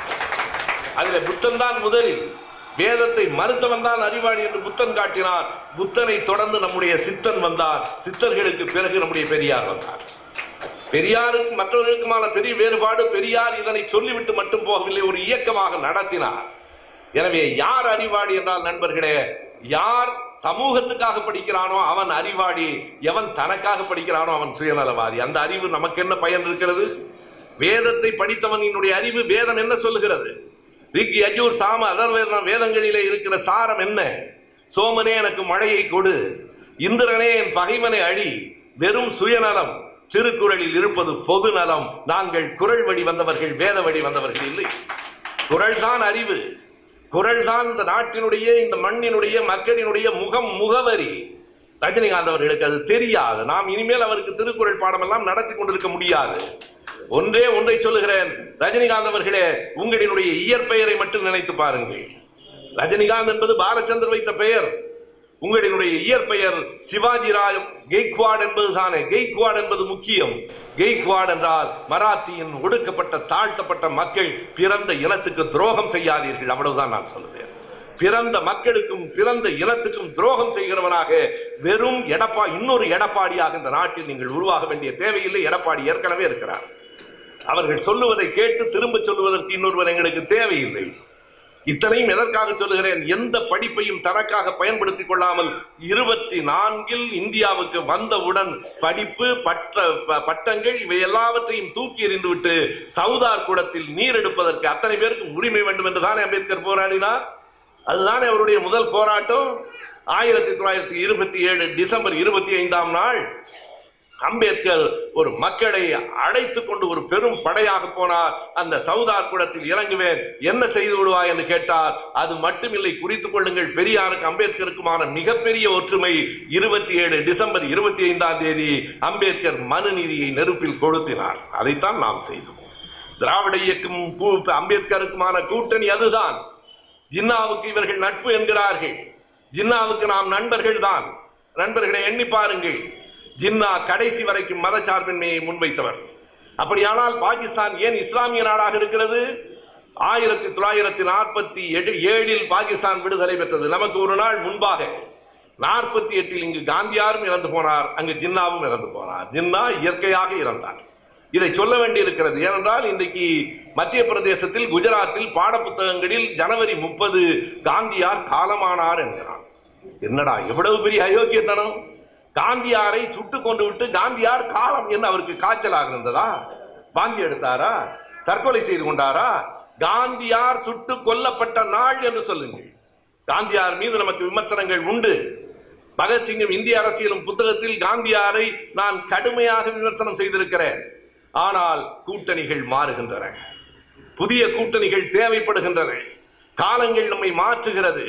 அதில் புத்தன் தான் முதலில் வேதத்தை மறுத்தவன் தான் அறிவாளி என்று புத்தன் காட்டினான் புத்தனை தொடர்ந்து நம்முடைய சித்தன் வந்தார் சித்தர்களுக்கு பிறகு நம்முடைய பெரியார் வந்தார் பெரியாருக்கு மற்றவர்களுக்குமான பெரிய வேறுபாடு பெரியார் இதனை சொல்லிவிட்டு மட்டும் போகவில்லை ஒரு இயக்கமாக நடத்தினார் எனவே யார் அறிவாளி என்றால் நண்பர்களே யார் சமூகத்துக்காக படிக்கிறானோ அவன் அறிவாளி எவன் தனக்காக படிக்கிறானோ அவன் சுயநலவாதி அந்த அறிவு நமக்கு என்ன பயன் இருக்கிறது வேதத்தை படித்தவனினுடைய அறிவு வேதம் என்ன சொல்லுகிறது ரிக் யஜூர் சாம அதர்வேதம் வேதங்களிலே இருக்கிற சாரம் என்ன சோமனே எனக்கு மழையை கொடு இந்திரனே என் பகைவனை அழி வெறும் சுயநலம் திருக்குறளில் இருப்பது பொது நலம் நாங்கள் குரல் வழி வந்தவர்கள் வேத வழி வந்தவர்கள் இல்லை குரல் தான் அறிவு குரல் தான் இந்த நாட்டினுடைய இந்த மண்ணினுடைய மக்களினுடைய முகம் முகவரி ரஜினிகாந்த் அவர்களுக்கு அது தெரியாது நாம் இனிமேல் அவருக்கு திருக்குறள் பாடம் எல்லாம் நடத்தி கொண்டிருக்க முடியாது ஒன்றே ஒன்றை சொல்லுகிறேன் ரஜினிகாந்த் அவர்களே உங்களினுடைய இயற்பெயரை மட்டும் நினைத்து பாருங்கள் ரஜினிகாந்த் என்பது பாலச்சந்தர் வைத்த பெயர் உங்களினுடைய இயற்பெயர் சிவாஜி ராய் கெய்க்வாட் என்பது தானே கெய்க்வாட் என்பது முக்கியம் கெய்க்வாட் என்றால் மராத்தியின் ஒடுக்கப்பட்ட தாழ்த்தப்பட்ட மக்கள் பிறந்த இனத்துக்கு துரோகம் செய்யாதீர்கள் அவ்வளவுதான் நான் சொல்லுவேன் பிறந்த மக்களுக்கும் பிறந்த இனத்துக்கும் துரோகம் செய்கிறவனாக வெறும் எடப்பா இன்னொரு எடப்பாடியாக இந்த நாட்டில் நீங்கள் உருவாக வேண்டிய தேவையில்லை எடப்பாடி ஏற்கனவே இருக்கிறார் அவர்கள் சொல்லுவதை கேட்டு திரும்ப சொல்லுவதற்கு இன்னொருவர் எங்களுக்கு தேவையில்லை இத்தனையும் எதற்காக சொல்லுகிறேன் எந்த படிப்பையும் தனக்காக பயன்படுத்திக் கொள்ளாமல் இருபத்தி நான்கில் இந்தியாவுக்கு வந்தவுடன் படிப்பு பட்ட ப- பட்டங்கள் இவை எல்லாவற்றையும் தூக்கி எறிந்துவிட்டு சவுதார் கூடத்தில் நீர் எடுப்பதற்கு அத்தனை பேருக்கு உரிமை வேண்டும் என்று தானே அம்பேத்கர் போராடினார் அதுதானே அவருடைய முதல் போராட்டம் ஆயிரத்தி தொள்ளாயிரத்தி இருபத்தி ஏழு டிசம்பர் இருபத்தி ஐந்தாம் நாள் அம்பேத்கர் ஒரு மக்களை அழைத்துக் கொண்டு ஒரு பெரும் படையாக போனார் அந்த சவுதார் குளத்தில் இறங்குவேன் என்ன செய்து விடுவாய் என்று கேட்டார் அது மட்டுமில்லை குறித்துக் கொள்ளுங்கள் பெரியாருக்கு அம்பேத்கருக்குமான மிகப்பெரிய ஒற்றுமை இருபத்தி ஏழு டிசம்பர் இருபத்தி ஐந்தாம் தேதி அம்பேத்கர் மனுநீதியை நெருப்பில் கொளுத்தினார் அதைத்தான் நாம் செய்தோம் திராவிட இயக்கம் கூ- அம்பேத்கருக்குமான கூட்டணி அதுதான் ஜின்னாவுக்கு இவர்கள் நட்பு என்கிறார்கள் ஜின்னாவுக்கு நாம் நண்பர்கள் தான் நண்பர்களை எண்ணி பாருங்கள் ஜின்னா கடைசி வரைக்கும் மதச்சார்பின்மையை முன்வைத்தவர் அப்படியானால் பாகிஸ்தான் ஏன் இஸ்லாமிய நாடாக இருக்கிறது ஆயிரத்தி தொள்ளாயிரத்தி நாற்பத்தி ஏழில் பாகிஸ்தான் விடுதலை பெற்றது நமக்கு ஒரு நாள் முன்பாக நாற்பத்தி எட்டில் இங்கு காந்தியாரும் இறந்து போனார் அங்கு ஜின்னாவும் இறந்து போனார் ஜின்னா இயற்கையாக இறந்தார் இதை சொல்ல வேண்டியிருக்கிறது ஏனென்றால் இன்றைக்கு மத்திய பிரதேசத்தில் குஜராத்தில் பாடப்புத்தகங்களில் ஜனவரி முப்பது காந்தியார் காலமானார் என்கிறான் என்னடா எவ்வளவு பெரிய அயோக்கியத்தனம் காந்தியாரை சுட்டுக் கொண்டு விட்டு காந்தியார் காலம் என்ன அவருக்கு காய்ச்சலாக இருந்ததா வாந்தி எடுத்தாரா தற்கொலை செய்து கொண்டாரா காந்தியார் சுட்டுக் கொல்லப்பட்ட நாள் என்று சொல்லுங்கள் காந்தியார் மீது நமக்கு விமர்சனங்கள் உண்டு பகத்சிங்கும் இந்திய அரசியலும் புத்தகத்தில் காந்தியாரை நான் கடுமையாக விமர்சனம் செய்திருக்கிறேன் ஆனால் கூட்டணிகள் மாறுகின்றன புதிய கூட்டணிகள் தேவைப்படுகின்றன காலங்கள் நம்மை மாற்றுகிறது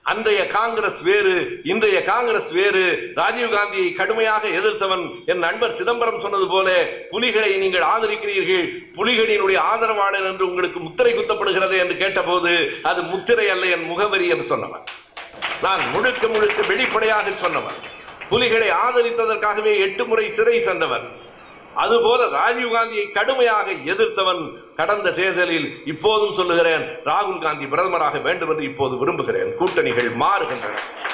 அன்றைய காங்கிரஸ் வேறு இன்றைய காங்கிரஸ் வேறு ராஜீவ் காந்தியை கடுமையாக எதிர்த்தவன் என் நண்பர் சிதம்பரம் சொன்னது போல புலிகளை நீங்கள் ஆதரிக்கிறீர்கள் புலிகளினுடைய ஆதரவாளர் என்று உங்களுக்கு முத்திரை குத்தப்படுகிறது என்று கேட்டபோது அது முத்திரை அல்ல என் முகவரி என்று சொன்னவன் நான் முழுக்க முழுக்க வெளிப்படையாக சொன்னவன் புலிகளை ஆதரித்ததற்காகவே எட்டு முறை சிறை சென்றவன் அதுபோல ராஜீவ் காந்தியை கடுமையாக எதிர்த்தவன் கடந்த தேர்தலில் இப்போதும் சொல்லுகிறேன் ராகுல் காந்தி பிரதமராக வேண்டும் என்று இப்போது விரும்புகிறேன் கூட்டணிகள் மாறுகின்றன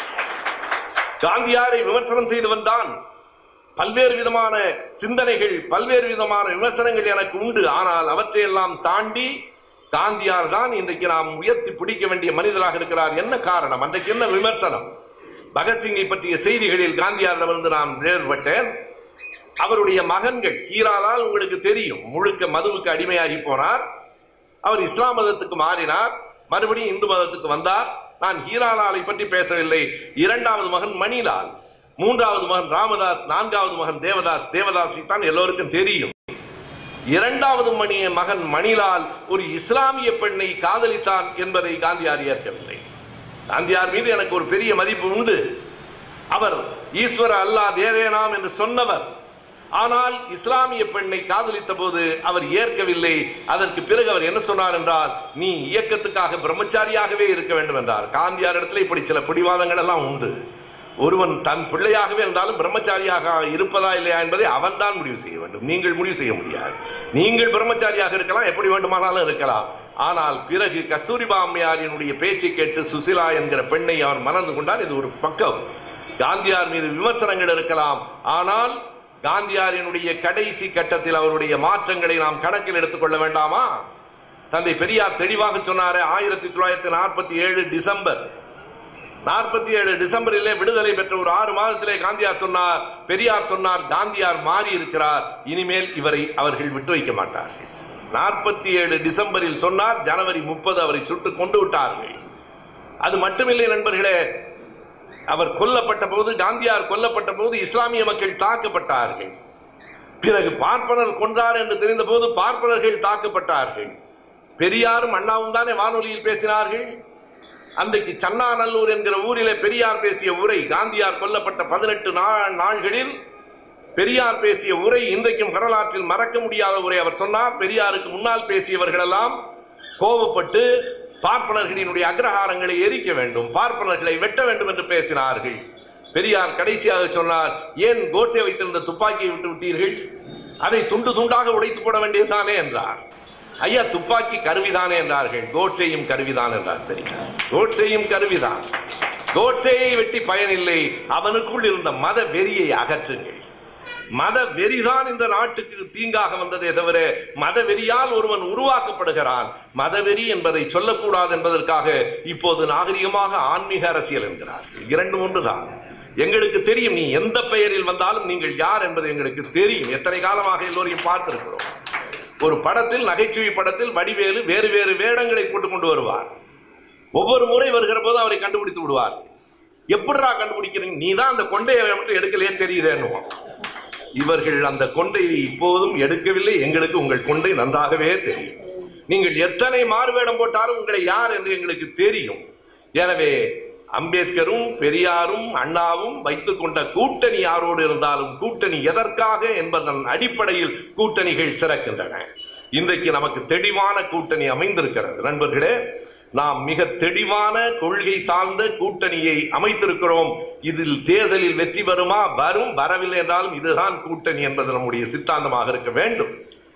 காந்தியாரை விமர்சனம் செய்தவன் தான் பல்வேறு விதமான சிந்தனைகள் பல்வேறு விதமான விமர்சனங்கள் எனக்கு உண்டு ஆனால் அவற்றையெல்லாம் தாண்டி காந்தியார் தான் இன்றைக்கு நாம் உயர்த்தி பிடிக்க வேண்டிய மனிதராக இருக்கிறார் என்ன காரணம் அன்றைக்கு என்ன விமர்சனம் பகத்சிங்கை பற்றிய செய்திகளில் காந்தியாரிடமிருந்து நான் வேறுபட்டேன் அவருடைய மகன்கள் ஹீராலால் உங்களுக்கு தெரியும் முழுக்க மதுவுக்கு அடிமையாகி போனார் அவர் இஸ்லாம் மதத்துக்கு மாறினார் மறுபடியும் இந்து மதத்துக்கு வந்தார் நான் ஹீராலாலை பற்றி பேசவில்லை இரண்டாவது மகன் மணிலால் மூன்றாவது மகன் ராமதாஸ் நான்காவது மகன் தேவதாஸ் தேவதாஸ் தான் எல்லோருக்கும் தெரியும் இரண்டாவது மணிய மகன் மணிலால் ஒரு இஸ்லாமிய பெண்ணை காதலித்தான் என்பதை காந்தியார் ஏற்கவில்லை காந்தியார் மீது எனக்கு ஒரு பெரிய மதிப்பு உண்டு அவர் ஈஸ்வர அல்லா தேரேனாம் என்று சொன்னவர் ஆனால் இஸ்லாமிய பெண்ணை காதலித்த போது அவர் ஏற்கவில்லை அதற்கு பிறகு அவர் என்ன சொன்னார் என்றால் நீ இயக்கத்துக்காக பிரம்மச்சாரியாகவே இருக்க வேண்டும் என்றார் காந்தியார் இடத்துல இப்படி சில பிடிவாதங்கள் எல்லாம் உண்டு ஒருவன் தன் பிள்ளையாகவே இருந்தாலும் பிரம்மச்சாரியாக இருப்பதா இல்லையா என்பதை அவன் தான் முடிவு செய்ய வேண்டும் நீங்கள் முடிவு செய்ய முடியாது நீங்கள் பிரம்மச்சாரியாக இருக்கலாம் எப்படி வேண்டுமானாலும் இருக்கலாம் ஆனால் பிறகு கஸ்தூரிபா அம்மையாரினுடைய பேச்சை கேட்டு சுசிலா என்கிற பெண்ணை அவர் மறந்து கொண்டால் இது ஒரு பக்கம் காந்தியார் மீது விமர்சனங்கள் இருக்கலாம் ஆனால் காந்தியாரினுடைய கடைசி கட்டத்தில் அவருடைய மாற்றங்களை நாம் கணக்கில் எடுத்துக்கொள்ள வேண்டாமா தந்தை பெரியார் தெளிவாக சொன்னாரே ஆயிரத்தி தொள்ளாயிரத்தி நாற்பத்தி ஏழு டிசம்பர் நாற்பத்தி ஏழு டிசம்பரிலே விடுதலை பெற்ற ஒரு ஆறு மாதத்திலே காந்தியார் சொன்னார் பெரியார் சொன்னார் காந்தியார் மாறி இருக்கிறார் இனிமேல் இவரை அவர்கள் விட்டு வைக்க மாட்டார்கள் நாற்பத்தி ஏழு டிசம்பரில் சொன்னார் ஜனவரி முப்பது அவரை சுட்டு கொண்டு விட்டார்கள் அது மட்டுமில்லை நண்பர்களே அவர் கொல்லப்பட்ட போது காந்தியார் கொல்லப்பட்ட போது இஸ்லாமிய மக்கள் தாக்கப்பட்டார்கள் பிறகு பார்ப்பனர் கொன்றார் என்று தெரிந்த போது பார்ப்பனர்கள் தாக்கப்பட்டார்கள் பெரியாரும் அண்ணாவும் தானே வானொலியில் பேசினார்கள் அன்றைக்கு சன்னாநல்லூர் என்கிற ஊரிலே பெரியார் பேசிய உரை காந்தியார் கொல்லப்பட்ட பதினெட்டு நாள்களில் பெரியார் பேசிய உரை இன்றைக்கும் வரலாற்றில் மறக்க முடியாத உரை அவர் சொன்னார் பெரியாருக்கு முன்னால் பேசியவர்கள் எல்லாம் கோபப்பட்டு பார்ப்பனர்களினுடைய அக்ரஹாரங்களை எரிக்க வேண்டும் பார்ப்பனர்களை வெட்ட வேண்டும் என்று பேசினார்கள் பெரியார் கடைசியாக சொன்னார் ஏன் கோட்சே வைத்திருந்த துப்பாக்கியை விட்டு விட்டீர்கள் அதை துண்டு துண்டாக உடைத்து போட வேண்டியதுதானே என்றார் ஐயா துப்பாக்கி கருவிதானே என்றார்கள் கோட்சேயும் கருவிதான் என்றார் பெரியார் கோட்சேயும் கருவிதான் கோட்சேயை வெட்டி பயனில்லை அவனுக்குள் இருந்த மத வெறியை அகற்றுங்கள் மத வெறிதான் இந்த நாட்டுக்கு தீங்காக வந்ததே தவிர மத வெறியால் ஒருவன் உருவாக்கப்படுகிறான் மதவெறி என்பதை சொல்லக்கூடாது என்பதற்காக இப்போது நாகரிகமாக ஆன்மீக அரசியல் என்கிறார்கள் இரண்டு ஒன்றுதான் எங்களுக்கு தெரியும் நீ எந்த பெயரில் வந்தாலும் நீங்கள் யார் என்பது எங்களுக்கு தெரியும் எத்தனை காலமாக எல்லோரையும் பார்த்திருக்கிறோம் ஒரு படத்தில் நகைச்சுவை படத்தில் வடிவேலு வேறு வேறு வேடங்களை போட்டுக் கொண்டு வருவார் ஒவ்வொரு முறை வருகிற போது அவரை கண்டுபிடித்து விடுவார் எப்படிரா கண்டுபிடிக்கிறீங்க நீ தான் அந்த கொண்டையை மட்டும் எடுக்கலையே தெரியுதேன்னு இவர்கள் அந்த கொண்டையை இப்போதும் எடுக்கவில்லை எங்களுக்கு உங்கள் கொண்டை நன்றாகவே தெரியும் நீங்கள் எத்தனை மாறுவேடம் போட்டாலும் உங்களை யார் என்று எங்களுக்கு தெரியும் எனவே அம்பேத்கரும் பெரியாரும் அண்ணாவும் வைத்துக் கொண்ட கூட்டணி யாரோடு இருந்தாலும் கூட்டணி எதற்காக என்பதன் அடிப்படையில் கூட்டணிகள் சிறக்கின்றன இன்றைக்கு நமக்கு தெளிவான கூட்டணி அமைந்திருக்கிறது நண்பர்களே நாம் மிக தெளிவான கொள்கை சார்ந்த கூட்டணியை அமைத்திருக்கிறோம் இதில் தேர்தலில் வெற்றி வருமா வரும் வரவில்லை என்றாலும் இதுதான் கூட்டணி என்பது நம்முடைய சித்தாந்தமாக இருக்க வேண்டும்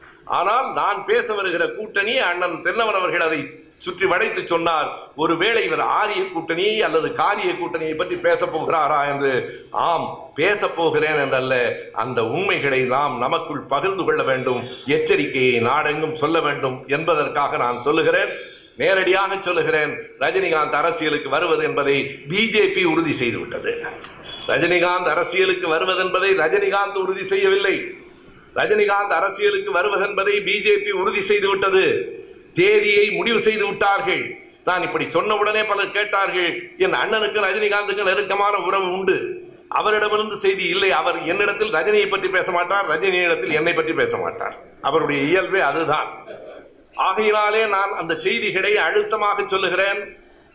ஆனால் நான் பேச வருகிற கூட்டணி அண்ணன் தென்னவன் அவர்கள் அதை சுற்றி வளைத்து சொன்னார் ஒருவேளை இவர் ஆரிய கூட்டணி அல்லது காரிய கூட்டணியை பற்றி பேச போகிறாரா என்று ஆம் பேச போகிறேன் என்றல்ல அந்த உண்மைகளை நாம் நமக்குள் பகிர்ந்து கொள்ள வேண்டும் எச்சரிக்கையை நாடெங்கும் சொல்ல வேண்டும் என்பதற்காக நான் சொல்லுகிறேன் நேரடியாக சொல்லுகிறேன் ரஜினிகாந்த் அரசியலுக்கு வருவது என்பதை பிஜேபி உறுதி செய்துவிட்டது ரஜினிகாந்த் அரசியலுக்கு வருவது என்பதை ரஜினிகாந்த் உறுதி செய்யவில்லை ரஜினிகாந்த் அரசியலுக்கு வருவது என்பதை பிஜேபி உறுதி செய்துவிட்டது தேதியை முடிவு செய்து விட்டார்கள் நான் இப்படி சொன்னவுடனே பலர் கேட்டார்கள் என் அண்ணனுக்கு ரஜினிகாந்துக்கு நெருக்கமான உறவு உண்டு அவரிடமிருந்து செய்தி இல்லை அவர் என்னிடத்தில் ரஜினியை பற்றி பேச மாட்டார் ரஜினியிடத்தில் என்னை பற்றி பேச மாட்டார் அவருடைய இயல்பே அதுதான் ஆகையினாலே நான் அந்த செய்திகளை அழுத்தமாக சொல்லுகிறேன்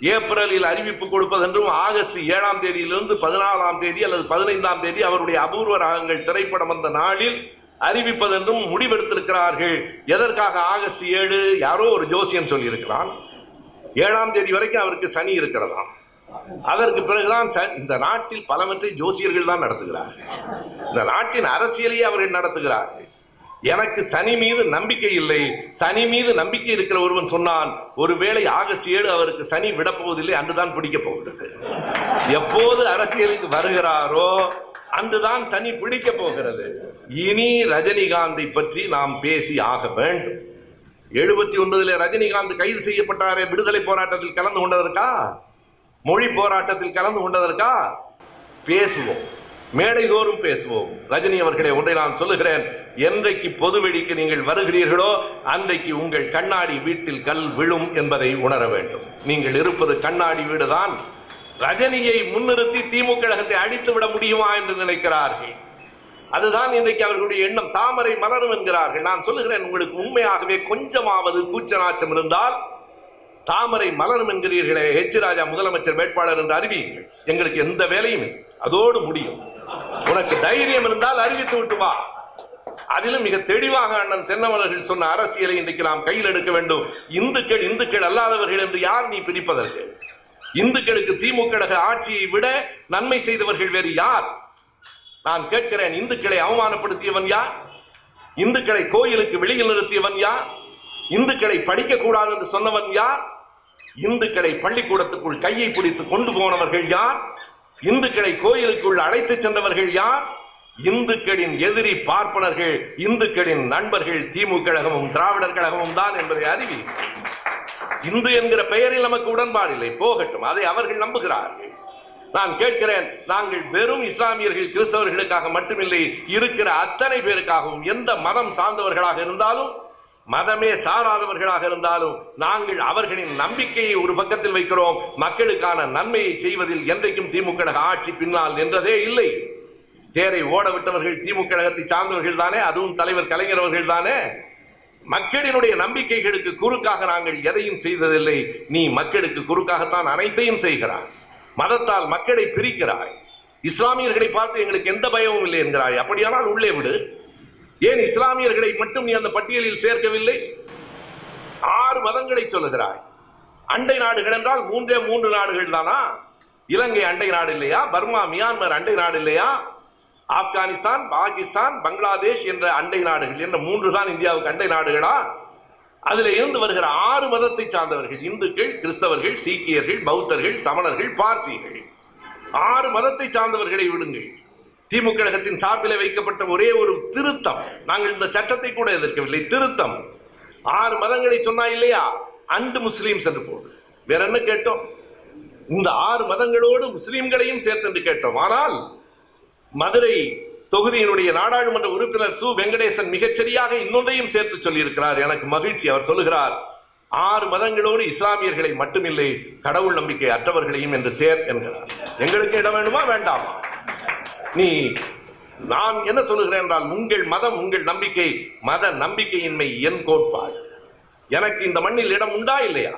ஏப்ரலில் அறிவிப்பு கொடுப்பதென்றும் ஆகஸ்ட் ஏழாம் தேதியிலிருந்து பதினாலாம் தேதி அல்லது பதினைந்தாம் தேதி அவருடைய அபூர்வ ராகங்கள் திரைப்படம் வந்த நாளில் அறிவிப்பதென்றும் முடிவெடுத்திருக்கிறார்கள் எதற்காக ஆகஸ்ட் ஏழு யாரோ ஒரு ஜோசியம் சொல்லியிருக்கிறான் ஏழாம் தேதி வரைக்கும் அவருக்கு சனி இருக்கிறதாம் அதற்கு பிறகுதான் ச- இந்த நாட்டில் பலவற்றை ஜோசியர்கள் தான் நடத்துகிறார்கள் இந்த நாட்டின் அரசியலையே அவர்கள் நடத்துகிறார்கள் எனக்கு சனி மீது நம்பிக்கை இல்லை சனி மீது நம்பிக்கை இருக்கிற ஒருவன் சொன்னான் ஒருவேளை ஆகஸ்ட் ஏழு அவருக்கு சனி விடப்போவதில்லை அன்றுதான் பிடிக்க போகிறது எப்போது அரசியலுக்கு வருகிறாரோ அன்றுதான் சனி பிடிக்க போகிறது இனி ரஜினிகாந்தை பற்றி நாம் பேசி ஆக வேண்டும் எழுபத்தி ஒன்பதுல ரஜினிகாந்த் கைது செய்யப்பட்டாரே விடுதலை போராட்டத்தில் கலந்து கொண்டதற்கா மொழி போராட்டத்தில் கலந்து கொண்டதற்கா பேசுவோம் மேடை தோறும் பேசுவோம் ரஜினி அவர்களே ஒன்றை நான் சொல்லுகிறேன் என்றைக்கு பொதுவெளிக்கு நீங்கள் வருகிறீர்களோ அன்றைக்கு உங்கள் கண்ணாடி வீட்டில் கல் விழும் என்பதை உணர வேண்டும் நீங்கள் இருப்பது கண்ணாடி வீடுதான் ரஜினியை முன்னிறுத்தி திமுக கழகத்தை அடித்து விட முடியுமா என்று நினைக்கிறார்கள் அதுதான் இன்றைக்கு அவர்களுடைய எண்ணம் தாமரை மலரும் என்கிறார்கள் நான் சொல்லுகிறேன் உங்களுக்கு உண்மையாகவே கொஞ்சமாவது கூச்சநாச்சம் இருந்தால் தாமரை மலரும் என்கிறீர்களே ஹெச் ராஜா முதலமைச்சர் வேட்பாளர் என்று அறிவியுங்கள் எங்களுக்கு எந்த வேலையும் இல்லை. அதோடு முடியும் உனக்கு தைரியம் இருந்தால் அறிவித்து விட்டு வா அதிலும் மிக தெளிவாக அண்ணன் தென்னவர்கள் சொன்ன அரசியலை இன்றைக்கு நாம் கையில் எடுக்க வேண்டும் இந்துக்கள் இந்துக்கள் அல்லாதவர்கள் என்று யார் நீ பிரிப்பதற்கு இந்துக்களுக்கு திமுக கழக ஆட்சியை விட நன்மை செய்தவர்கள் வேறு யார் நான் கேட்கிறேன் இந்துக்களை அவமானப்படுத்தியவன் யார் இந்துக்களை கோயிலுக்கு வெளியில் நிறுத்தியவன் யார் இந்துக்களை படிக்க கூடாது என்று சொன்னவன் யார் இந்துக்களை பள்ளிக்கூடத்துக்குள் கையை பிடித்து கொண்டு போனவர்கள் யார் இந்துக்களை கோயிலுக்குள் அழைத்து சென்றவர்கள் யார் இந்துக்களின் எதிரி பார்ப்பனர்கள் இந்துக்களின் நண்பர்கள் திமுக கழகமும் திராவிடர் கழகமும் தான் என்பதை அறிவி இந்து என்கிற பெயரில் நமக்கு உடன்பாடு இல்லை போகட்டும் அதை அவர்கள் நம்புகிறார்கள் நான் கேட்கிறேன் நாங்கள் வெறும் இஸ்லாமியர்கள் கிறிஸ்தவர்களுக்காக மட்டுமில்லை இருக்கிற அத்தனை பேருக்காகவும் எந்த மதம் சார்ந்தவர்களாக இருந்தாலும் மதமே சாராதவர்களாக இருந்தாலும் நாங்கள் அவர்களின் நம்பிக்கையை ஒரு பக்கத்தில் வைக்கிறோம் மக்களுக்கான நன்மையை செய்வதில் என்றைக்கும் திமுக கழக ஆட்சி பின்னால் நின்றதே இல்லை தேரை ஓட விட்டவர்கள் திமுக கழகத்தை சார்ந்தவர்கள் தானே அதுவும் தலைவர் கலைஞர் அவர்கள் தானே மக்களினுடைய நம்பிக்கைகளுக்கு குறுக்காக நாங்கள் எதையும் செய்ததில்லை நீ மக்களுக்கு குறுக்காகத்தான் அனைத்தையும் செய்கிறாய் மதத்தால் மக்களை பிரிக்கிறாய் இஸ்லாமியர்களை பார்த்து எங்களுக்கு எந்த பயமும் இல்லை என்கிறாய் அப்படியானால் உள்ளே விடு ஏன் இஸ்லாமியர்களை மட்டும் நீ அந்த பட்டியலில் சேர்க்கவில்லை ஆறு மதங்களை சொல்லுகிறாய் அண்டை நாடுகள் என்றால் மூன்றே மூன்று நாடுகள் தானா இலங்கை அண்டை நாடு இல்லையா பர்மா மியான்மர் அண்டை நாடு இல்லையா ஆப்கானிஸ்தான் பாகிஸ்தான் பங்களாதேஷ் என்ற அண்டை நாடுகள் என்ற மூன்று தான் இந்தியாவுக்கு அண்டை நாடுகளா அதில் இருந்து வருகிற ஆறு மதத்தை சார்ந்தவர்கள் இந்துக்கள் கிறிஸ்தவர்கள் சீக்கியர்கள் பௌத்தர்கள் சமணர்கள் பார்சிகள் ஆறு மதத்தை சார்ந்தவர்களை விடுங்கள் திமுக கழகத்தின் சார்பில் வைக்கப்பட்ட ஒரே ஒரு திருத்தம் நாங்கள் இந்த சட்டத்தை கூட எதிர்க்கவில்லை திருத்தம் ஆறு மதங்களை சொன்னா இல்லையா அண்டு முஸ்லீம்ஸ் என்று போடு வேற என்ன கேட்டோம் இந்த ஆறு மதங்களோடு முஸ்லீம்களையும் சேர்த்து என்று கேட்டோம் ஆனால் மதுரை தொகுதியினுடைய நாடாளுமன்ற உறுப்பினர் சு வெங்கடேசன் மிகச்சரியாக இன்னொன்றையும் சேர்த்து சொல்லியிருக்கிறார் எனக்கு மகிழ்ச்சி அவர் சொல்லுகிறார் ஆறு மதங்களோடு இஸ்லாமியர்களை மட்டுமில்லை கடவுள் நம்பிக்கை அற்றவர்களையும் என்று சேர் என்கிறார் எங்களுக்கு இடம் வேண்டுமா வேண்டாமா நீ நான் என்ன சொல்லுகிறேன் என்றால் உங்கள் மதம் உங்கள் நம்பிக்கை மத நம்பிக்கையின்மை என் கோட்பாடு எனக்கு இந்த மண்ணில் இடம் உண்டா இல்லையா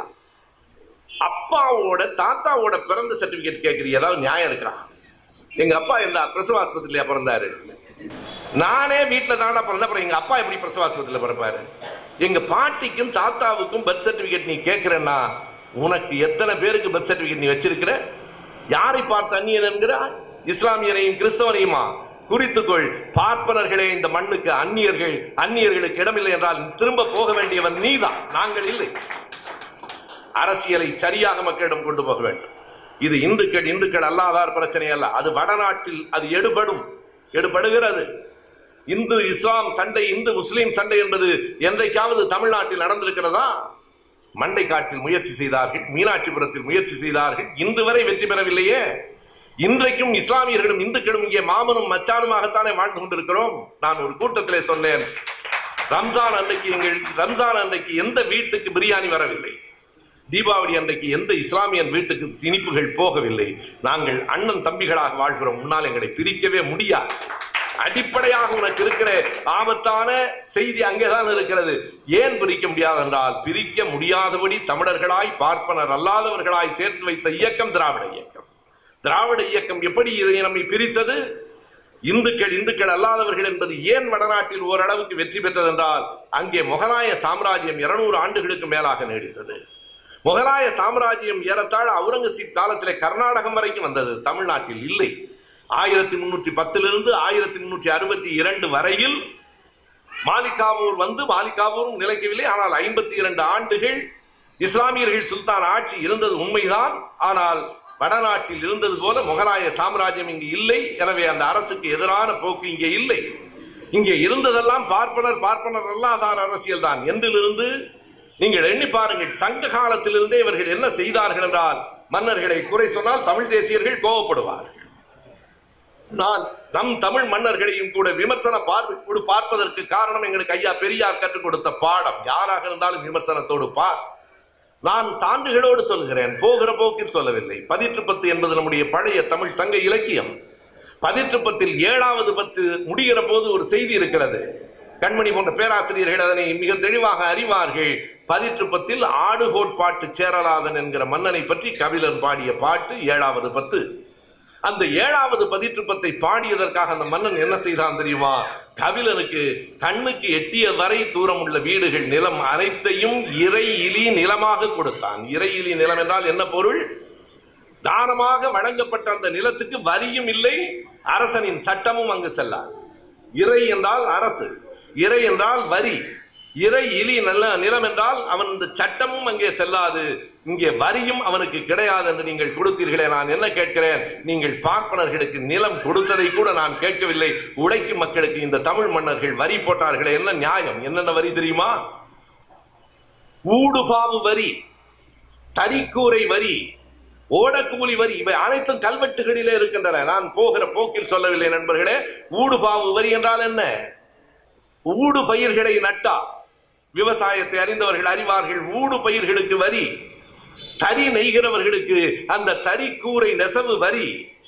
அப்பாவோட தாத்தாவோட பிறந்த சர்டிபிகேட் கேட்கிறீ ஏதாவது நியாயம் இருக்கிறா எங்க அப்பா எந்த பிரசவ ஆஸ்பத்திரியா பிறந்தாரு நானே வீட்டுல தானே பிறந்த அப்புறம் எங்க அப்பா எப்படி பிரசவ ஆஸ்பத்திரியில பிறப்பாரு எங்க பாட்டிக்கும் தாத்தாவுக்கும் பர்த் சர்டிபிகேட் நீ கேட்கிறேன்னா உனக்கு எத்தனை பேருக்கு பர்த் சர்டிபிகேட் நீ வச்சிருக்கிற யாரை பார்த்து அந்நியன் என்கிறார் இஸ்லாமியரையும் கிறிஸ்தவனையுமா குறித்துக்கொள் பார்ப்பனர்களே இந்த மண்ணுக்கு அந்நியர்கள் அந்நியர்களுக்கு இடமில்லை என்றால் திரும்ப போக வேண்டியவன் நீதான் நாங்கள் இல்லை அரசியலை சரியாக மக்களிடம் கொண்டு போக வேண்டும் இது இந்துக்கள் இந்துக்கள் அல்லாதார் பிரச்சனை அல்ல அது வடநாட்டில் அது எடுபடும் எடுபடுகிறது இந்து இஸ்லாம் சண்டை இந்து முஸ்லீம் சண்டை என்பது என்றைக்காவது தமிழ்நாட்டில் நடந்திருக்கிறதா மண்டைக்காட்டில் முயற்சி செய்தார்கள் மீனாட்சிபுரத்தில் முயற்சி செய்தார்கள் இன்று வரை வெற்றி பெறவில்லையே இன்றைக்கும் இஸ்லாமியர்களும் இந்துக்களும் இங்கே மாமனும் மச்சானுமாகத்தானே வாழ்ந்து கொண்டிருக்கிறோம் நான் ஒரு கூட்டத்திலே சொன்னேன் ரம்ஜான் அன்றைக்கு எங்கள் ரம்ஜான் அன்றைக்கு எந்த வீட்டுக்கு பிரியாணி வரவில்லை தீபாவளி அன்றைக்கு எந்த இஸ்லாமியன் வீட்டுக்கு திணிப்புகள் போகவில்லை நாங்கள் அண்ணன் தம்பிகளாக வாழ்கிறோம் முன்னால் எங்களை பிரிக்கவே முடியாது அடிப்படையாக உனக்கு இருக்கிற ஆபத்தான செய்தி அங்கேதான் இருக்கிறது ஏன் பிரிக்க முடியாது என்றால் பிரிக்க முடியாதபடி தமிழர்களாய் பார்ப்பனர் அல்லாதவர்களாய் சேர்த்து வைத்த இயக்கம் திராவிட இயக்கம் திராவிட இயக்கம் எப்படி இதை நம்மை பிரித்தது இந்துக்கள் இந்துக்கள் அல்லாதவர்கள் என்பது ஏன் வடநாட்டில் ஓரளவுக்கு வெற்றி பெற்றது என்றால் அங்கே முகலாய சாம்ராஜ்யம் இருநூறு ஆண்டுகளுக்கு மேலாக நீடித்தது முகலாய சாம்ராஜ்யம் ஏறத்தாழ அவுரங்கசீப் காலத்திலே கர்நாடகம் வரைக்கும் வந்தது தமிழ்நாட்டில் இல்லை ஆயிரத்தி முன்னூற்றி பத்திலிருந்து ஆயிரத்தி முன்னூற்றி அறுபத்தி இரண்டு வரையில் மாலிகாவூர் வந்து மாலிகாவூரும் நிலைக்கவில்லை ஆனால் ஐம்பத்தி இரண்டு ஆண்டுகள் இஸ்லாமியர்கள் சுல்தான் ஆட்சி இருந்தது உண்மைதான் ஆனால் வடநாட்டில் இருந்தது போல முகலாய சாம்ராஜ்யம் இங்கு இல்லை எனவே அந்த அரசுக்கு எதிரான போக்கு இங்கே இல்லை இங்கே இருந்ததெல்லாம் பார்ப்பனர் பார்ப்பனர் அல்லாதார் அரசியல் தான் என்றிலிருந்து நீங்கள் எண்ணி பாருங்கள் சங்க காலத்திலிருந்தே இவர்கள் என்ன செய்தார்கள் என்றால் மன்னர்களை குறை சொன்னால் தமிழ் தேசியர்கள் கோவப்படுவார்கள் நான் நம் தமிழ் மன்னர்களையும் கூட விமர்சன பார்வை பார்ப்பதற்கு காரணம் எங்களுக்கு ஐயா பெரியார் கற்றுக் கொடுத்த பாடம் யாராக இருந்தாலும் விமர்சனத்தோடு பார் நான் சான்றுகளோடு சொல்கிறேன் போகிற போக்கில் சொல்லவில்லை பதிற்று பத்து என்பது நம்முடைய பழைய தமிழ் சங்க இலக்கியம் பதிற்று பத்தில் ஏழாவது பத்து முடிகிற போது ஒரு செய்தி இருக்கிறது கண்மணி போன்ற பேராசிரியர்கள் அதனை மிக தெளிவாக அறிவார்கள் பதிற்று பத்தில் ஆடு கோட்பாட்டு சேரலாதன் என்கிற மன்னனை பற்றி கபிலன் பாடிய பாட்டு ஏழாவது பத்து அந்த ஏழாவது பதிற்று பத்தை பாடியதற்காக அந்த மன்னன் என்ன செய்தான் தெரியுமா கபிலனுக்கு கண்ணுக்கு எட்டிய வரை தூரம் உள்ள வீடுகள் நிலம் அனைத்தையும் இறை இலி நிலமாக கொடுத்தான் இறை இலி நிலம் என்றால் என்ன பொருள் தானமாக வழங்கப்பட்ட அந்த நிலத்துக்கு வரியும் இல்லை அரசனின் சட்டமும் அங்கு செல்லாது இறை என்றால் அரசு இறை என்றால் வரி இறை இலி நல்ல நிலம் என்றால் அவன் இந்த சட்டமும் அங்கே செல்லாது இங்கே வரியும் அவனுக்கு கிடையாது என்று நீங்கள் கொடுத்தீர்களே நான் என்ன கேட்கிறேன் நீங்கள் பார்ப்பனர்களுக்கு நிலம் கொடுத்ததை கூட நான் கேட்கவில்லை உழைக்கும் மக்களுக்கு இந்த தமிழ் மன்னர்கள் வரி போட்டார்களே என்ன நியாயம் என்னென்ன வரி தெரியுமா ஊடுபாவு வரி தறிக்கூரை வரி ஓடக்கூலி வரி இவை அனைத்தும் கல்வெட்டுகளிலே இருக்கின்றன நான் போகிற போக்கில் சொல்லவில்லை நண்பர்களே ஊடுபாவு வரி என்றால் என்ன ஊடு பயிர்களை நட்டா விவசாயத்தை அறிந்தவர்கள் அறிவார்கள் ஊடு பயிர்களுக்கு வரி தறி நெய்கிறவர்களுக்கு அந்த தறி கூரை நெசவு வரி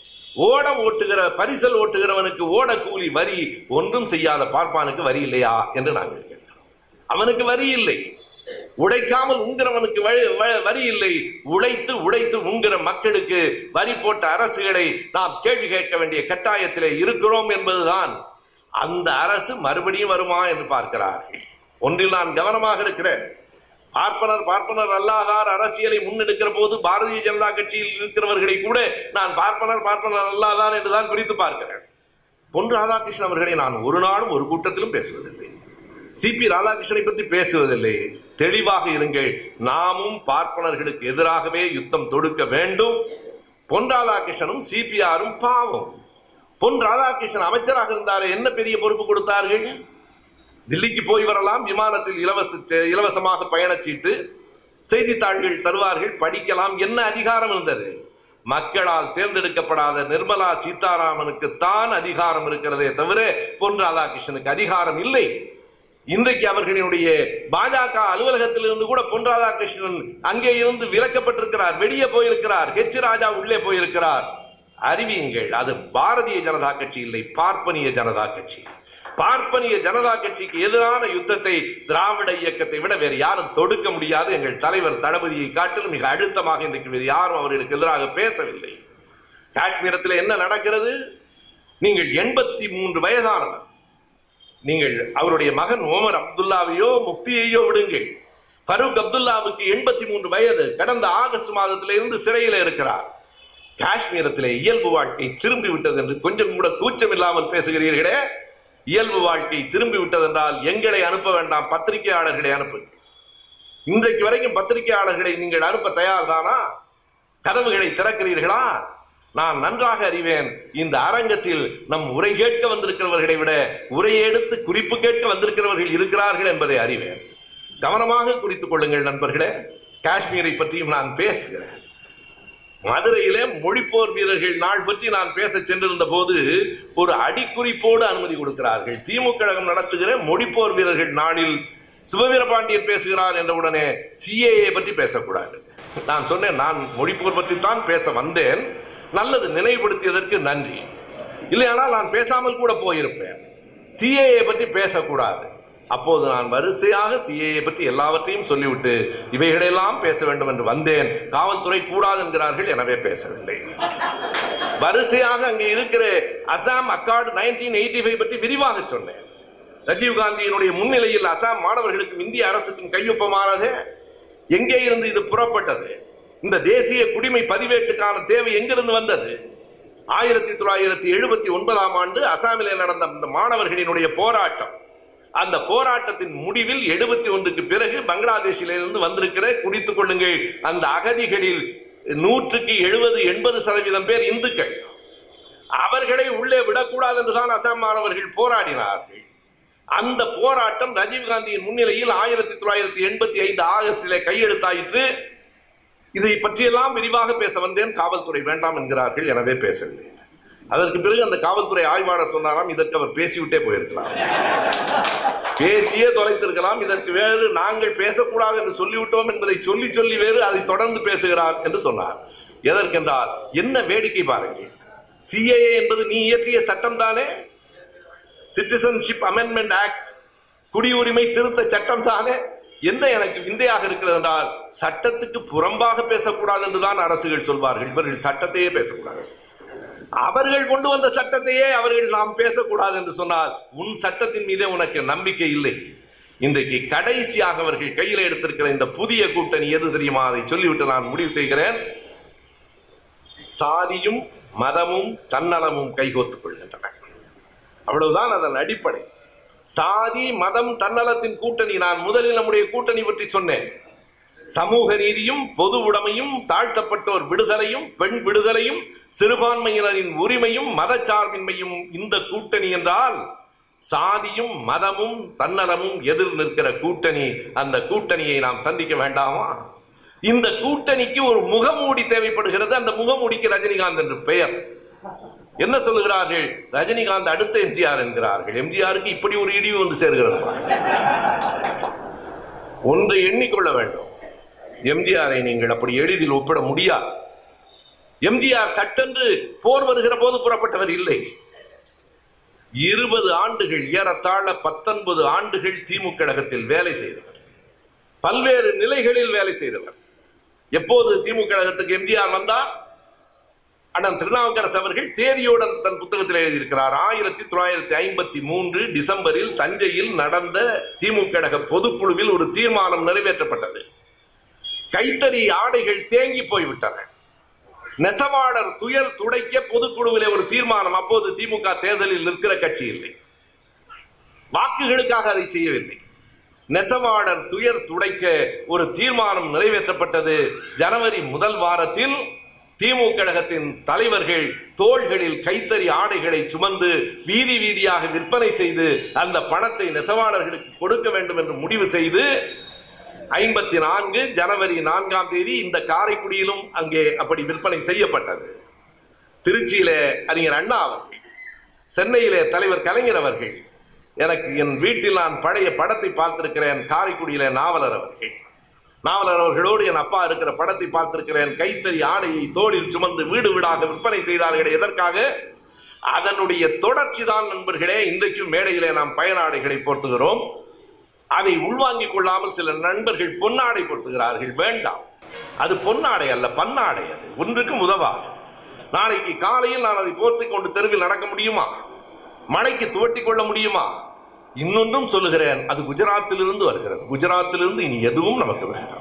ஓடம் ஓட்டுகிற பரிசல் ஓட்டுகிறவனுக்கு ஓட கூலி வரி ஒன்றும் செய்யாத பார்ப்பானுக்கு வரி இல்லையா என்று நாங்கள் கேட்கிறோம் அவனுக்கு வரி இல்லை உழைக்காமல் உங்கிறவனுக்கு வழி- வ- வரி இல்லை உழைத்து உழைத்து உங்கிற மக்களுக்கு வரி போட்ட அரசுகளை நாம் கேள்வி கேட்க வேண்டிய கட்டாயத்திலே இருக்கிறோம் என்பதுதான் அந்த அரசு மறுபடியும் வருமா என்று பார்க்கிறார்கள் ஒன்றில் நான் கவனமாக இருக்கிறேன் பார்ப்பனர் பார்ப்பனர் அல்லாதார் அரசியலை முன்னெடுக்கிற போது பாரதிய ஜனதா கட்சியில் இருக்கிறவர்களை கூட நான் பார்ப்பனர் பார்ப்பனர் அல்லாதார் என்றுதான் பிரித்து பார்க்கிறேன் பொன் ராதாகிருஷ்ணன் அவர்களை நான் ஒரு நாளும் ஒரு கூட்டத்திலும் பேசுவதில்லை சிபி ராதாகிருஷ்ணனை பற்றி பேசுவதில்லை தெளிவாக இருங்கள் நாமும் பார்ப்பனர்களுக்கு எதிராகவே யுத்தம் தொடுக்க வேண்டும் பொன் ராதாகிருஷ்ணனும் சிபிஆரும் பாவம் பொன் ராதாகிருஷ்ணன் அமைச்சராக இருந்தாரே என்ன பெரிய பொறுப்பு கொடுத்தார்கள் தில்லிக்கு போய் வரலாம் விமானத்தில் இலவச இலவசமாக பயணச்சீட்டு செய்தித்தாள்கள் தருவார்கள் படிக்கலாம் என்ன அதிகாரம் இருந்தது மக்களால் தேர்ந்தெடுக்கப்படாத நிர்மலா சீதாராமனுக்கு தான் அதிகாரம் இருக்கிறதே தவிர பொன் ராதாகிருஷ்ணனுக்கு அதிகாரம் இல்லை இன்றைக்கு அவர்களுடைய பாஜக அலுவலகத்தில் இருந்து கூட பொன் ராதாகிருஷ்ணன் அங்கே இருந்து விலக்கப்பட்டிருக்கிறார் வெளியே போயிருக்கிறார் ஹெச் ராஜா உள்ளே போயிருக்கிறார் அறிவியுங்கள் அது பாரதிய ஜனதா கட்சி இல்லை பார்ப்பனிய ஜனதா கட்சி பார்ப்பனிய ஜனதா கட்சிக்கு எதிரான யுத்தத்தை திராவிட இயக்கத்தை விட வேறு யாரும் தொடுக்க முடியாது எங்கள் தலைவர் தளபதியை காட்டிலும் மிக அழுத்தமாக இன்றைக்கு வேறு யாரும் அவர்களுக்கு எதிராக பேசவில்லை காஷ்மீரத்தில் என்ன நடக்கிறது நீங்கள் எண்பத்தி மூன்று வயதானவர் நீங்கள் அவருடைய மகன் ஓமர் அப்துல்லாவையோ முஃப்தியையோ விடுங்கள் ஃபரூக் அப்துல்லாவுக்கு எண்பத்தி மூன்று வயது கடந்த ஆகஸ்ட் மாதத்திலிருந்து சிறையில் இருக்கிறார் காஷ்மீரத்திலே இயல்பு வாழ்க்கை திரும்பி விட்டது என்று கொஞ்சம் கூட கூச்சம் இல்லாமல் பேசுகிறீர்களே இயல்பு வாழ்க்கை திரும்பி விட்டது என்றால் எங்களை அனுப்ப வேண்டாம் பத்திரிகையாளர்களை அனுப்பு இன்றைக்கு வரைக்கும் பத்திரிகையாளர்களை நீங்கள் அனுப்ப தயார்தானா கதவுகளை திறக்கிறீர்களா நான் நன்றாக அறிவேன் இந்த அரங்கத்தில் நம் உரை கேட்க வந்திருக்கிறவர்களை விட உரையை எடுத்து குறிப்பு கேட்க வந்திருக்கிறவர்கள் இருக்கிறார்கள் என்பதை அறிவேன் கவனமாக குறித்துக் கொள்ளுங்கள் நண்பர்களே காஷ்மீரை பற்றியும் நான் பேசுகிறேன் மதுரையிலே மொழிப்போர் வீரர்கள் நாள் பற்றி நான் பேச சென்றிருந்த போது ஒரு அடிக்குறிப்போடு அனுமதி கொடுக்கிறார்கள் திமுக கழகம் நடத்துகிற மொழிப்போர் வீரர்கள் நாளில் சிவவீரபாண்டியன் பேசுகிறார் என்ற உடனே சிஏஏ பற்றி பேசக்கூடாது நான் சொன்னேன் நான் மொழிப்போர் பற்றி தான் பேச வந்தேன் நல்லது நினைவுபடுத்தியதற்கு நன்றி இல்லையானால் நான் பேசாமல் கூட போயிருப்பேன் சிஏஏ பற்றி பேசக்கூடாது அப்போது நான் வரிசையாக சிஏஏ பற்றி எல்லாவற்றையும் சொல்லிவிட்டு இவைகளெல்லாம் பேச வேண்டும் என்று வந்தேன் காவல்துறை கூடாது என்கிறார்கள் எனவே பேசவில்லை வரிசையாக அங்கே இருக்கிற Assam accord nineteen eighty five பற்றி விரிவாக சொன்னேன் ராஜீவ் காந்தியினுடைய முன்னிலையில் அசாம் மாணவர்களுக்கும் இந்திய அரசுக்கும் கையொப்பமானது எங்கே இருந்து இது புறப்பட்டது இந்த தேசிய குடிமை பதிவேட்டுக்கான தேவை எங்கிருந்து வந்தது ஆயிரத்தி தொள்ளாயிரத்தி எழுபத்தி ஒன்பதாம் ஆண்டு அசாமிலே நடந்த இந்த மாணவர்களினுடைய போராட்டம் அந்த போராட்டத்தின் முடிவில் எழுபத்தி ஒன்றுக்கு பிறகு பங்களாதேஷிலிருந்து வந்திருக்கிற குடித்துக் கொள்ளுங்கள் அந்த அகதிகளில் நூற்றுக்கு எழுபது எண்பது சதவீதம் பேர் இந்துக்கள் அவர்களை உள்ளே விடக்கூடாது என்றுதான் அசாம் மாணவர்கள் போராடினார்கள் அந்த போராட்டம் ராஜீவ்காந்தியின் முன்னிலையில் ஆயிரத்தி தொள்ளாயிரத்தி எண்பத்தி ஐந்து ஆகஸ்டிலே கையெழுத்தாயிற்று இதை பற்றியெல்லாம் விரிவாக பேச வந்தேன் காவல்துறை வேண்டாம் என்கிறார்கள் எனவே பேசவில்லை அதற்கு பிறகு அந்த காவல்துறை ஆய்வாளர் சொன்னாராம் இதற்கு அவர் பேசிவிட்டே போயிருக்கலாம் பேசியே தொலைத்திருக்கலாம் இதற்கு வேறு நாங்கள் பேசக்கூடாது என்று சொல்லிவிட்டோம் என்பதை சொல்லி சொல்லி வேறு அதை தொடர்ந்து பேசுகிறார் என்று சொன்னார் எதற்கென்றால் என்ன வேடிக்கை பாருங்கள் சிஏஏ என்பது நீ இயற்றிய சட்டம் தானே சிட்டிசன்ஷிப் அமெண்ட்மெண்ட் ஆக்ட் குடியுரிமை திருத்த சட்டம் தானே என்ன எனக்கு விந்தையாக இருக்கிறது என்றால் சட்டத்துக்கு புறம்பாக பேசக்கூடாது என்றுதான் அரசுகள் சொல்வார்கள் இவர்கள் சட்டத்தையே பேசக்கூடாது அவர்கள் கொண்டு வந்த சட்டத்தையே அவர்கள் நாம் பேசக்கூடாது என்று சொன்னால் உன் சட்டத்தின் மீதே உனக்கு நம்பிக்கை இல்லை இன்றைக்கு கடைசியாக அவர்கள் கையில் எடுத்திருக்கிற இந்த புதிய கூட்டணி எது தெரியுமா அதை சொல்லிவிட்டு நான் முடிவு செய்கிறேன் சாதியும் மதமும் தன்னலமும் கைகோத்துக் கொள்கின்றன அவ்வளவுதான் அதன் அடிப்படை சாதி மதம் தன்னலத்தின் கூட்டணி நான் முதலில் நம்முடைய கூட்டணி பற்றி சொன்னேன் சமூக நீதியும் பொது உடைமையும் தாழ்த்தப்பட்டோர் விடுதலையும் பெண் விடுதலையும் சிறுபான்மையினரின் உரிமையும் மதச்சார்பின்மையும் இந்த கூட்டணி என்றால் சாதியும் மதமும் தன்னலமும் எதிர் நிற்கிற கூட்டணி அந்த கூட்டணியை நாம் சந்திக்க வேண்டாமா இந்த கூட்டணிக்கு ஒரு முகமூடி தேவைப்படுகிறது அந்த முகமூடிக்கு ரஜினிகாந்த் என்று பெயர் என்ன சொல்லுகிறார்கள் ரஜினிகாந்த் அடுத்த எம்ஜிஆர் என்கிறார்கள் எம்ஜிஆருக்கு இப்படி ஒரு இடிவு வந்து சேர்கிறது ஒன்றை எண்ணிக்கொள்ள வேண்டும் எம்ஜிஆரை நீங்கள் அப்படி எளிதில் ஒப்பிட முடியாது எம்ஜிஆர் சட்டென்று போர் வருகிற போது புறப்பட்டவர் இல்லை இருபது ஆண்டுகள் ஏறத்தாழ பத்தொன்பது ஆண்டுகள் திமுக கழகத்தில் வேலை செய்தவர் பல்வேறு நிலைகளில் வேலை செய்தவர் எப்போது திமுக கழகத்துக்கு எம்ஜிஆர் வந்தார் அண்ணன் திருநாவுக்கரசு அவர்கள் தேதியுடன் தன் புத்தகத்தில் எழுதியிருக்கிறார் ஆயிரத்தி தொள்ளாயிரத்தி ஐம்பத்தி மூன்று டிசம்பரில் தஞ்சையில் நடந்த திமுக கழக பொதுக்குழுவில் ஒரு தீர்மானம் நிறைவேற்றப்பட்டது கைத்தறி ஆடைகள் தேங்கி போய்விட்டன நெசவாளர் துயர் துடைக்க பொதுக்குழுவிலே ஒரு தீர்மானம் அப்போது திமுக தேர்தலில் நிற்கிற கட்சி இல்லை வாக்குகளுக்காக அதை செய்யவில்லை நெசவாளர் துயர் துடைக்க ஒரு தீர்மானம் நிறைவேற்றப்பட்டது ஜனவரி முதல் வாரத்தில் திமுக கழகத்தின் தலைவர்கள் தோள்களில் கைத்தறி ஆடைகளை சுமந்து வீதி வீதியாக விற்பனை செய்து அந்த பணத்தை நெசவாளர்களுக்கு கொடுக்க வேண்டும் என்று முடிவு செய்து ஐம்பத்தி நான்கு ஜனவரி நான்காம் தேதி இந்த காரைக்குடியிலும் அங்கே அப்படி விற்பனை செய்யப்பட்டது திருச்சியிலே அறிஞர் அண்ணா அவர்கள் சென்னையிலே தலைவர் கலைஞர் அவர்கள் எனக்கு என் வீட்டில் நான் பழைய படத்தை பார்த்திருக்கிறேன் காரைக்குடியிலே நாவலர் அவர்கள் நாவலர் அவர்களோடு என் அப்பா இருக்கிற படத்தை பார்த்திருக்கிறேன் கைத்தறி ஆடையை தோளில் சுமந்து வீடு வீடாக விற்பனை செய்தார்கள் எதற்காக அதனுடைய தொடர்ச்சி தான் நண்பர்களே இன்றைக்கும் மேடையிலே நாம் பயனாடைகளை போர்த்துகிறோம் அதை உள்வாங்கிக் கொள்ளாமல் சில நண்பர்கள் பொன்னாடை பொருத்துகிறார்கள் வேண்டாம் அது பொன்னாடை அல்ல பன்னாடை அது ஒன்றுக்கும் உதவாது நாளைக்கு காலையில் நான் அதை போர்த்திக் கொண்டு தெருவில் நடக்க முடியுமா மழைக்கு துவட்டி கொள்ள முடியுமா இன்னொன்றும் சொல்லுகிறேன் அது குஜராத்திலிருந்து வருகிறது குஜராத்திலிருந்து இனி எதுவும் நமக்கு வேண்டாம்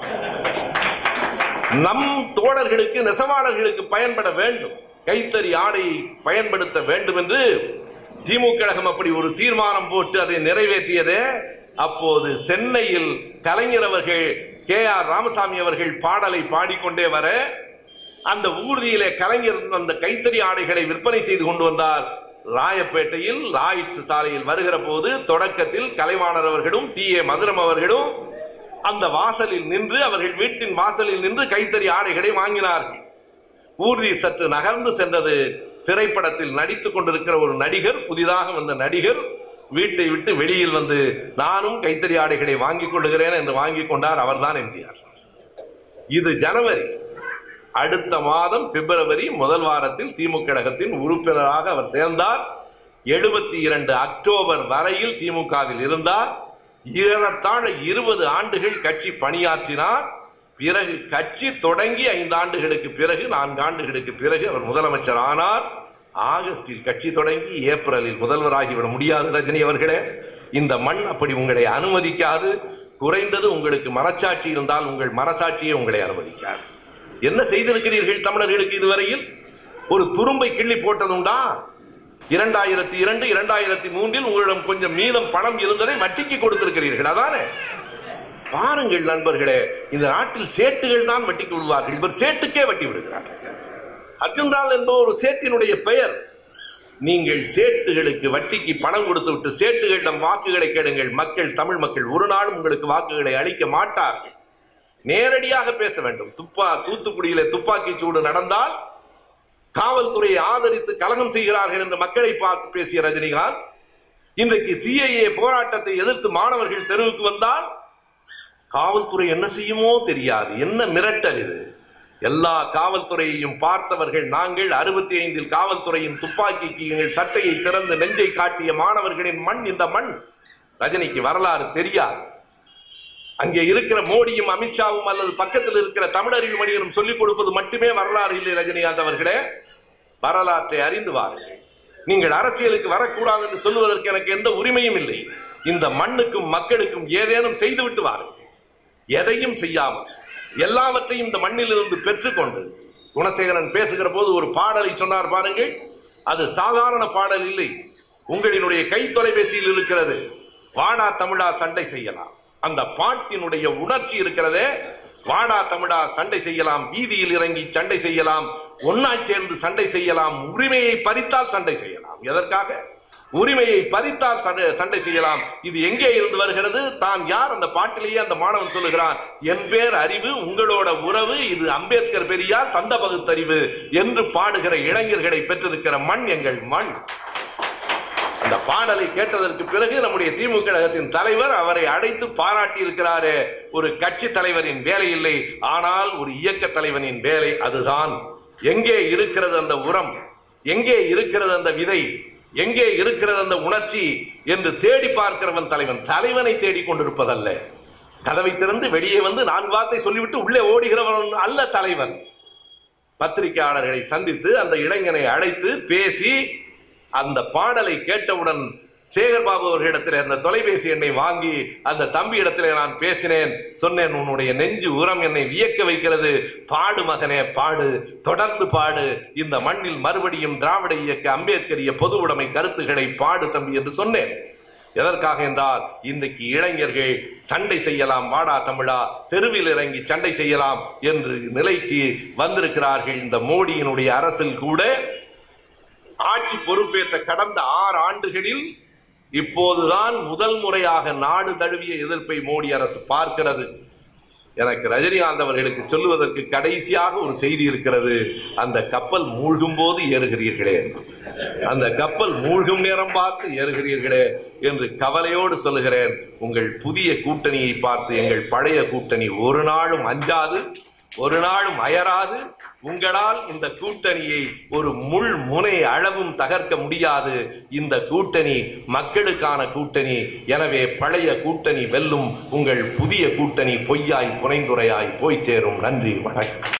நம் தோழர்களுக்கு நெசவாளர்களுக்கு பயன்பட வேண்டும் கைத்தறி ஆடையை பயன்படுத்த வேண்டும் என்று திமுக கழகம் அப்படி ஒரு தீர்மானம் போட்டு அதை நிறைவேற்றியதே அப்போது சென்னையில் கலைஞர் அவர்கள் கே ஆர் ராமசாமி அவர்கள் பாடலை பாடிக்கொண்டே வர அந்த ஊர்தியிலே கலைஞர் அந்த கைத்தறி ஆடைகளை விற்பனை செய்து கொண்டு வந்தார் ராயப்பேட்டையில் லாயிட்ஸ் சாலையில் வருகிற போது தொடக்கத்தில் கலைவாணர் அவர்களும் டி ஏ மதுரம் அவர்களும் அந்த வாசலில் நின்று அவர்கள் வீட்டின் வாசலில் நின்று கைத்தறி ஆடைகளை வாங்கினார்கள் ஊர்தி சற்று நகர்ந்து சென்றது திரைப்படத்தில் நடித்துக் கொண்டிருக்கிற ஒரு நடிகர் புதிதாக வந்த நடிகர் வீட்டை விட்டு வெளியில் வந்து நானும் கைத்தறி ஆடைகளை வாங்கிக் கொள்ளுகிறேன் என்று வாங்கிக் கொண்டார் அவர்தான் எம்ஜிஆர் இது ஜனவரி அடுத்த மாதம் பிப்ரவரி முதல் வாரத்தில் திமுக கழகத்தின் உறுப்பினராக அவர் சேர்ந்தார் எழுபத்தி இரண்டு அக்டோபர் வரையில் திமுகவில் இருந்தார் ஏறத்தாழ இருபது ஆண்டுகள் கட்சி பணியாற்றினார் பிறகு கட்சி தொடங்கி ஐந்து ஆண்டுகளுக்கு பிறகு நான்கு ஆண்டுகளுக்கு பிறகு அவர் முதலமைச்சர் ஆனார் ஆகஸ்டில் கட்சி தொடங்கி ஏப்ரலில் முதல்வராகிவிட முடியாது ரஜினி அவர்களே இந்த மண் அப்படி உங்களை அனுமதிக்காது குறைந்தது உங்களுக்கு மனச்சாட்சி இருந்தால் உங்கள் மனசாட்சியே உங்களை அனுமதிக்காது என்ன செய்திருக்கிறீர்கள் தமிழர்களுக்கு இதுவரையில் ஒரு துரும்பை கிள்ளி போட்டதுண்டா இரண்டாயிரத்தி இரண்டு இரண்டாயிரத்தி மூன்றில் உங்களிடம் கொஞ்சம் மீதம் பணம் இருந்ததை வட்டிக்கு கொடுத்திருக்கிறீர்கள் அதானே பாருங்கள் நண்பர்களே இந்த நாட்டில் சேட்டுகள் தான் வட்டிக்கு விடுவார்கள் இவர் சேட்டுக்கே வட்டி விடுகிறார் அர்ஜுன்ரால் என்பவர் ஒரு சேட்டினுடைய பெயர் நீங்கள் சேட்டுகளுக்கு வட்டிக்கு பணம் கொடுத்து விட்டு சேட்டுகளிடம் வாக்குகளை கேளுங்கள் மக்கள் தமிழ் மக்கள் ஒரு நாளும் உங்களுக்கு வாக்குகளை அளிக்க மாட்டார்கள் நேரடியாக பேச வேண்டும் துப்பா தூத்துக்குடியிலே துப்பாக்கி சூடு நடந்தால் காவல்துறையை ஆதரித்து கலகம் செய்கிறார்கள் என்று மக்களை பார்த்து பேசிய ரஜினிகாந்த் இன்றைக்கு சிஐஏ போராட்டத்தை எதிர்த்து மாணவர்கள் தெருவுக்கு வந்தால் காவல்துறை என்ன செய்யுமோ தெரியாது என்ன மிரட்டல் இது எல்லா காவல்துறையையும் பார்த்தவர்கள் நாங்கள் அறுபத்தி ஐந்தில் காவல்துறையின் துப்பாக்கிக்கு எங்கள் சட்டையை திறந்து நெஞ்சை காட்டிய மாணவர்களின் மண் இந்த மண் ரஜினிக்கு வரலாறு தெரியாது அங்கே இருக்கிற மோடியும் அமித்ஷாவும் அல்லது பக்கத்தில் இருக்கிற தமிழறிவு மணியரும் சொல்லிக் கொடுப்பது மட்டுமே வரலாறு இல்லை ரஜினிகாந்த் அவர்களே வரலாற்றை அறிந்து வாருங்கள் நீங்கள் அரசியலுக்கு வரக்கூடாது என்று சொல்லுவதற்கு எனக்கு எந்த உரிமையும் இல்லை இந்த மண்ணுக்கும் மக்களுக்கும் ஏதேனும் செய்துவிட்டு வாருங்கள் எதையும் செய்யாமல் எல்லாவற்றையும் இந்த மண்ணிலிருந்து பெற்றுக்கொண்டு குணசேகரன் பேசுகிற போது ஒரு பாடலை சொன்னார் பாருங்கள் அது சாதாரண பாடல் இல்லை உங்களினுடைய கை தொலைபேசியில் இருக்கிறது வாடா தமிழா சண்டை செய்யலாம் அந்த பாட்டினுடைய உணர்ச்சி இருக்கிறதே வாடா தமிழா சண்டை செய்யலாம் வீதியில் இறங்கி சண்டை செய்யலாம் ஒன்னா சேர்ந்து சண்டை செய்யலாம் உரிமையை பறித்தால் சண்டை செய்யலாம் எதற்காக உரிமையை பறித்தால் சண்டை- சண்டை செய்யலாம் இது எங்கே இருந்து வருகிறது தான் யார் அந்த பாட்டிலேயே அந்த மாணவன் சொல்லுகிறான் என் பேர் அறிவு உங்களோட உறவு இது அம்பேத்கர் பெரியார் தந்த பகுத்தறிவு என்று பாடுகிற இளைஞர்களை பெற்றிருக்கிற மண் எங்கள் மண் அந்த பாடலை கேட்டதற்கு பிறகு நம்முடைய திமுக கழகத்தின் தலைவர் அவரை அழைத்து பாராட்டி இருக்கிறாரே ஒரு கட்சி தலைவரின் வேலை இல்லை ஆனால் ஒரு இயக்க தலைவனின் வேலை அதுதான் எங்கே இருக்கிறது அந்த உரம் எங்கே இருக்கிறது அந்த விதை எங்கே இருக்கிறது அந்த உணர்ச்சி என்று தேடி பார்க்கிறவன் தலைவன் தலைவனை தேடிக் கொண்டிருப்பதல்ல கதவை திறந்து வெளியே வந்து நான்கு வார்த்தை சொல்லிவிட்டு உள்ளே ஓடுகிறவன் அல்ல தலைவன் பத்திரிகையாளர்களை சந்தித்து அந்த இளைஞனை அழைத்து பேசி அந்த பாடலை கேட்டவுடன் சேகர்பாபு அவர்களிடத்தில் அந்த தொலைபேசி எண்ணை வாங்கி அந்த தம்பி இடத்திலே நான் பேசினேன் சொன்னேன் உன்னுடைய நெஞ்சு உரம் என்னை வியக்க வைக்கிறது பாடு மகனே பாடு தொடர்ந்து பாடு இந்த மண்ணில் மறுபடியும் திராவிட இயக்க அம்பேத்கரிய பொது உடைமை கருத்துக்களை பாடு தம்பி என்று சொன்னேன் எதற்காக என்றால் இன்றைக்கு இளைஞர்கள் சண்டை செய்யலாம் வாடா தமிழா தெருவில் இறங்கி சண்டை செய்யலாம் என்று நிலைக்கு வந்திருக்கிறார்கள் இந்த மோடியினுடைய அரசில் கூட ஆட்சி பொறுப்பேற்ற கடந்த ஆறு ஆண்டுகளில் இப்போதுதான் முதல் முறையாக நாடு தழுவிய எதிர்ப்பை மோடி அரசு பார்க்கிறது எனக்கு ரஜினிகாந்த் அவர்களுக்கு சொல்லுவதற்கு கடைசியாக ஒரு செய்தி இருக்கிறது அந்த கப்பல் மூழ்கும் போது ஏறுகிறீர்களே அந்த கப்பல் மூழ்கும் நேரம் பார்த்து ஏறுகிறீர்களே என்று கவலையோடு சொல்லுகிறேன் உங்கள் புதிய கூட்டணியை பார்த்து எங்கள் பழைய கூட்டணி ஒரு நாளும் அஞ்சாது ஒரு நாளும் அயராது உங்களால் இந்த கூட்டணியை ஒரு முள் முனை அளவும் தகர்க்க முடியாது இந்த கூட்டணி மக்களுக்கான கூட்டணி எனவே பழைய கூட்டணி வெல்லும் உங்கள் புதிய கூட்டணி பொய்யாய் புனைந்துரையாய் போய் சேரும் நன்றி வணக்கம்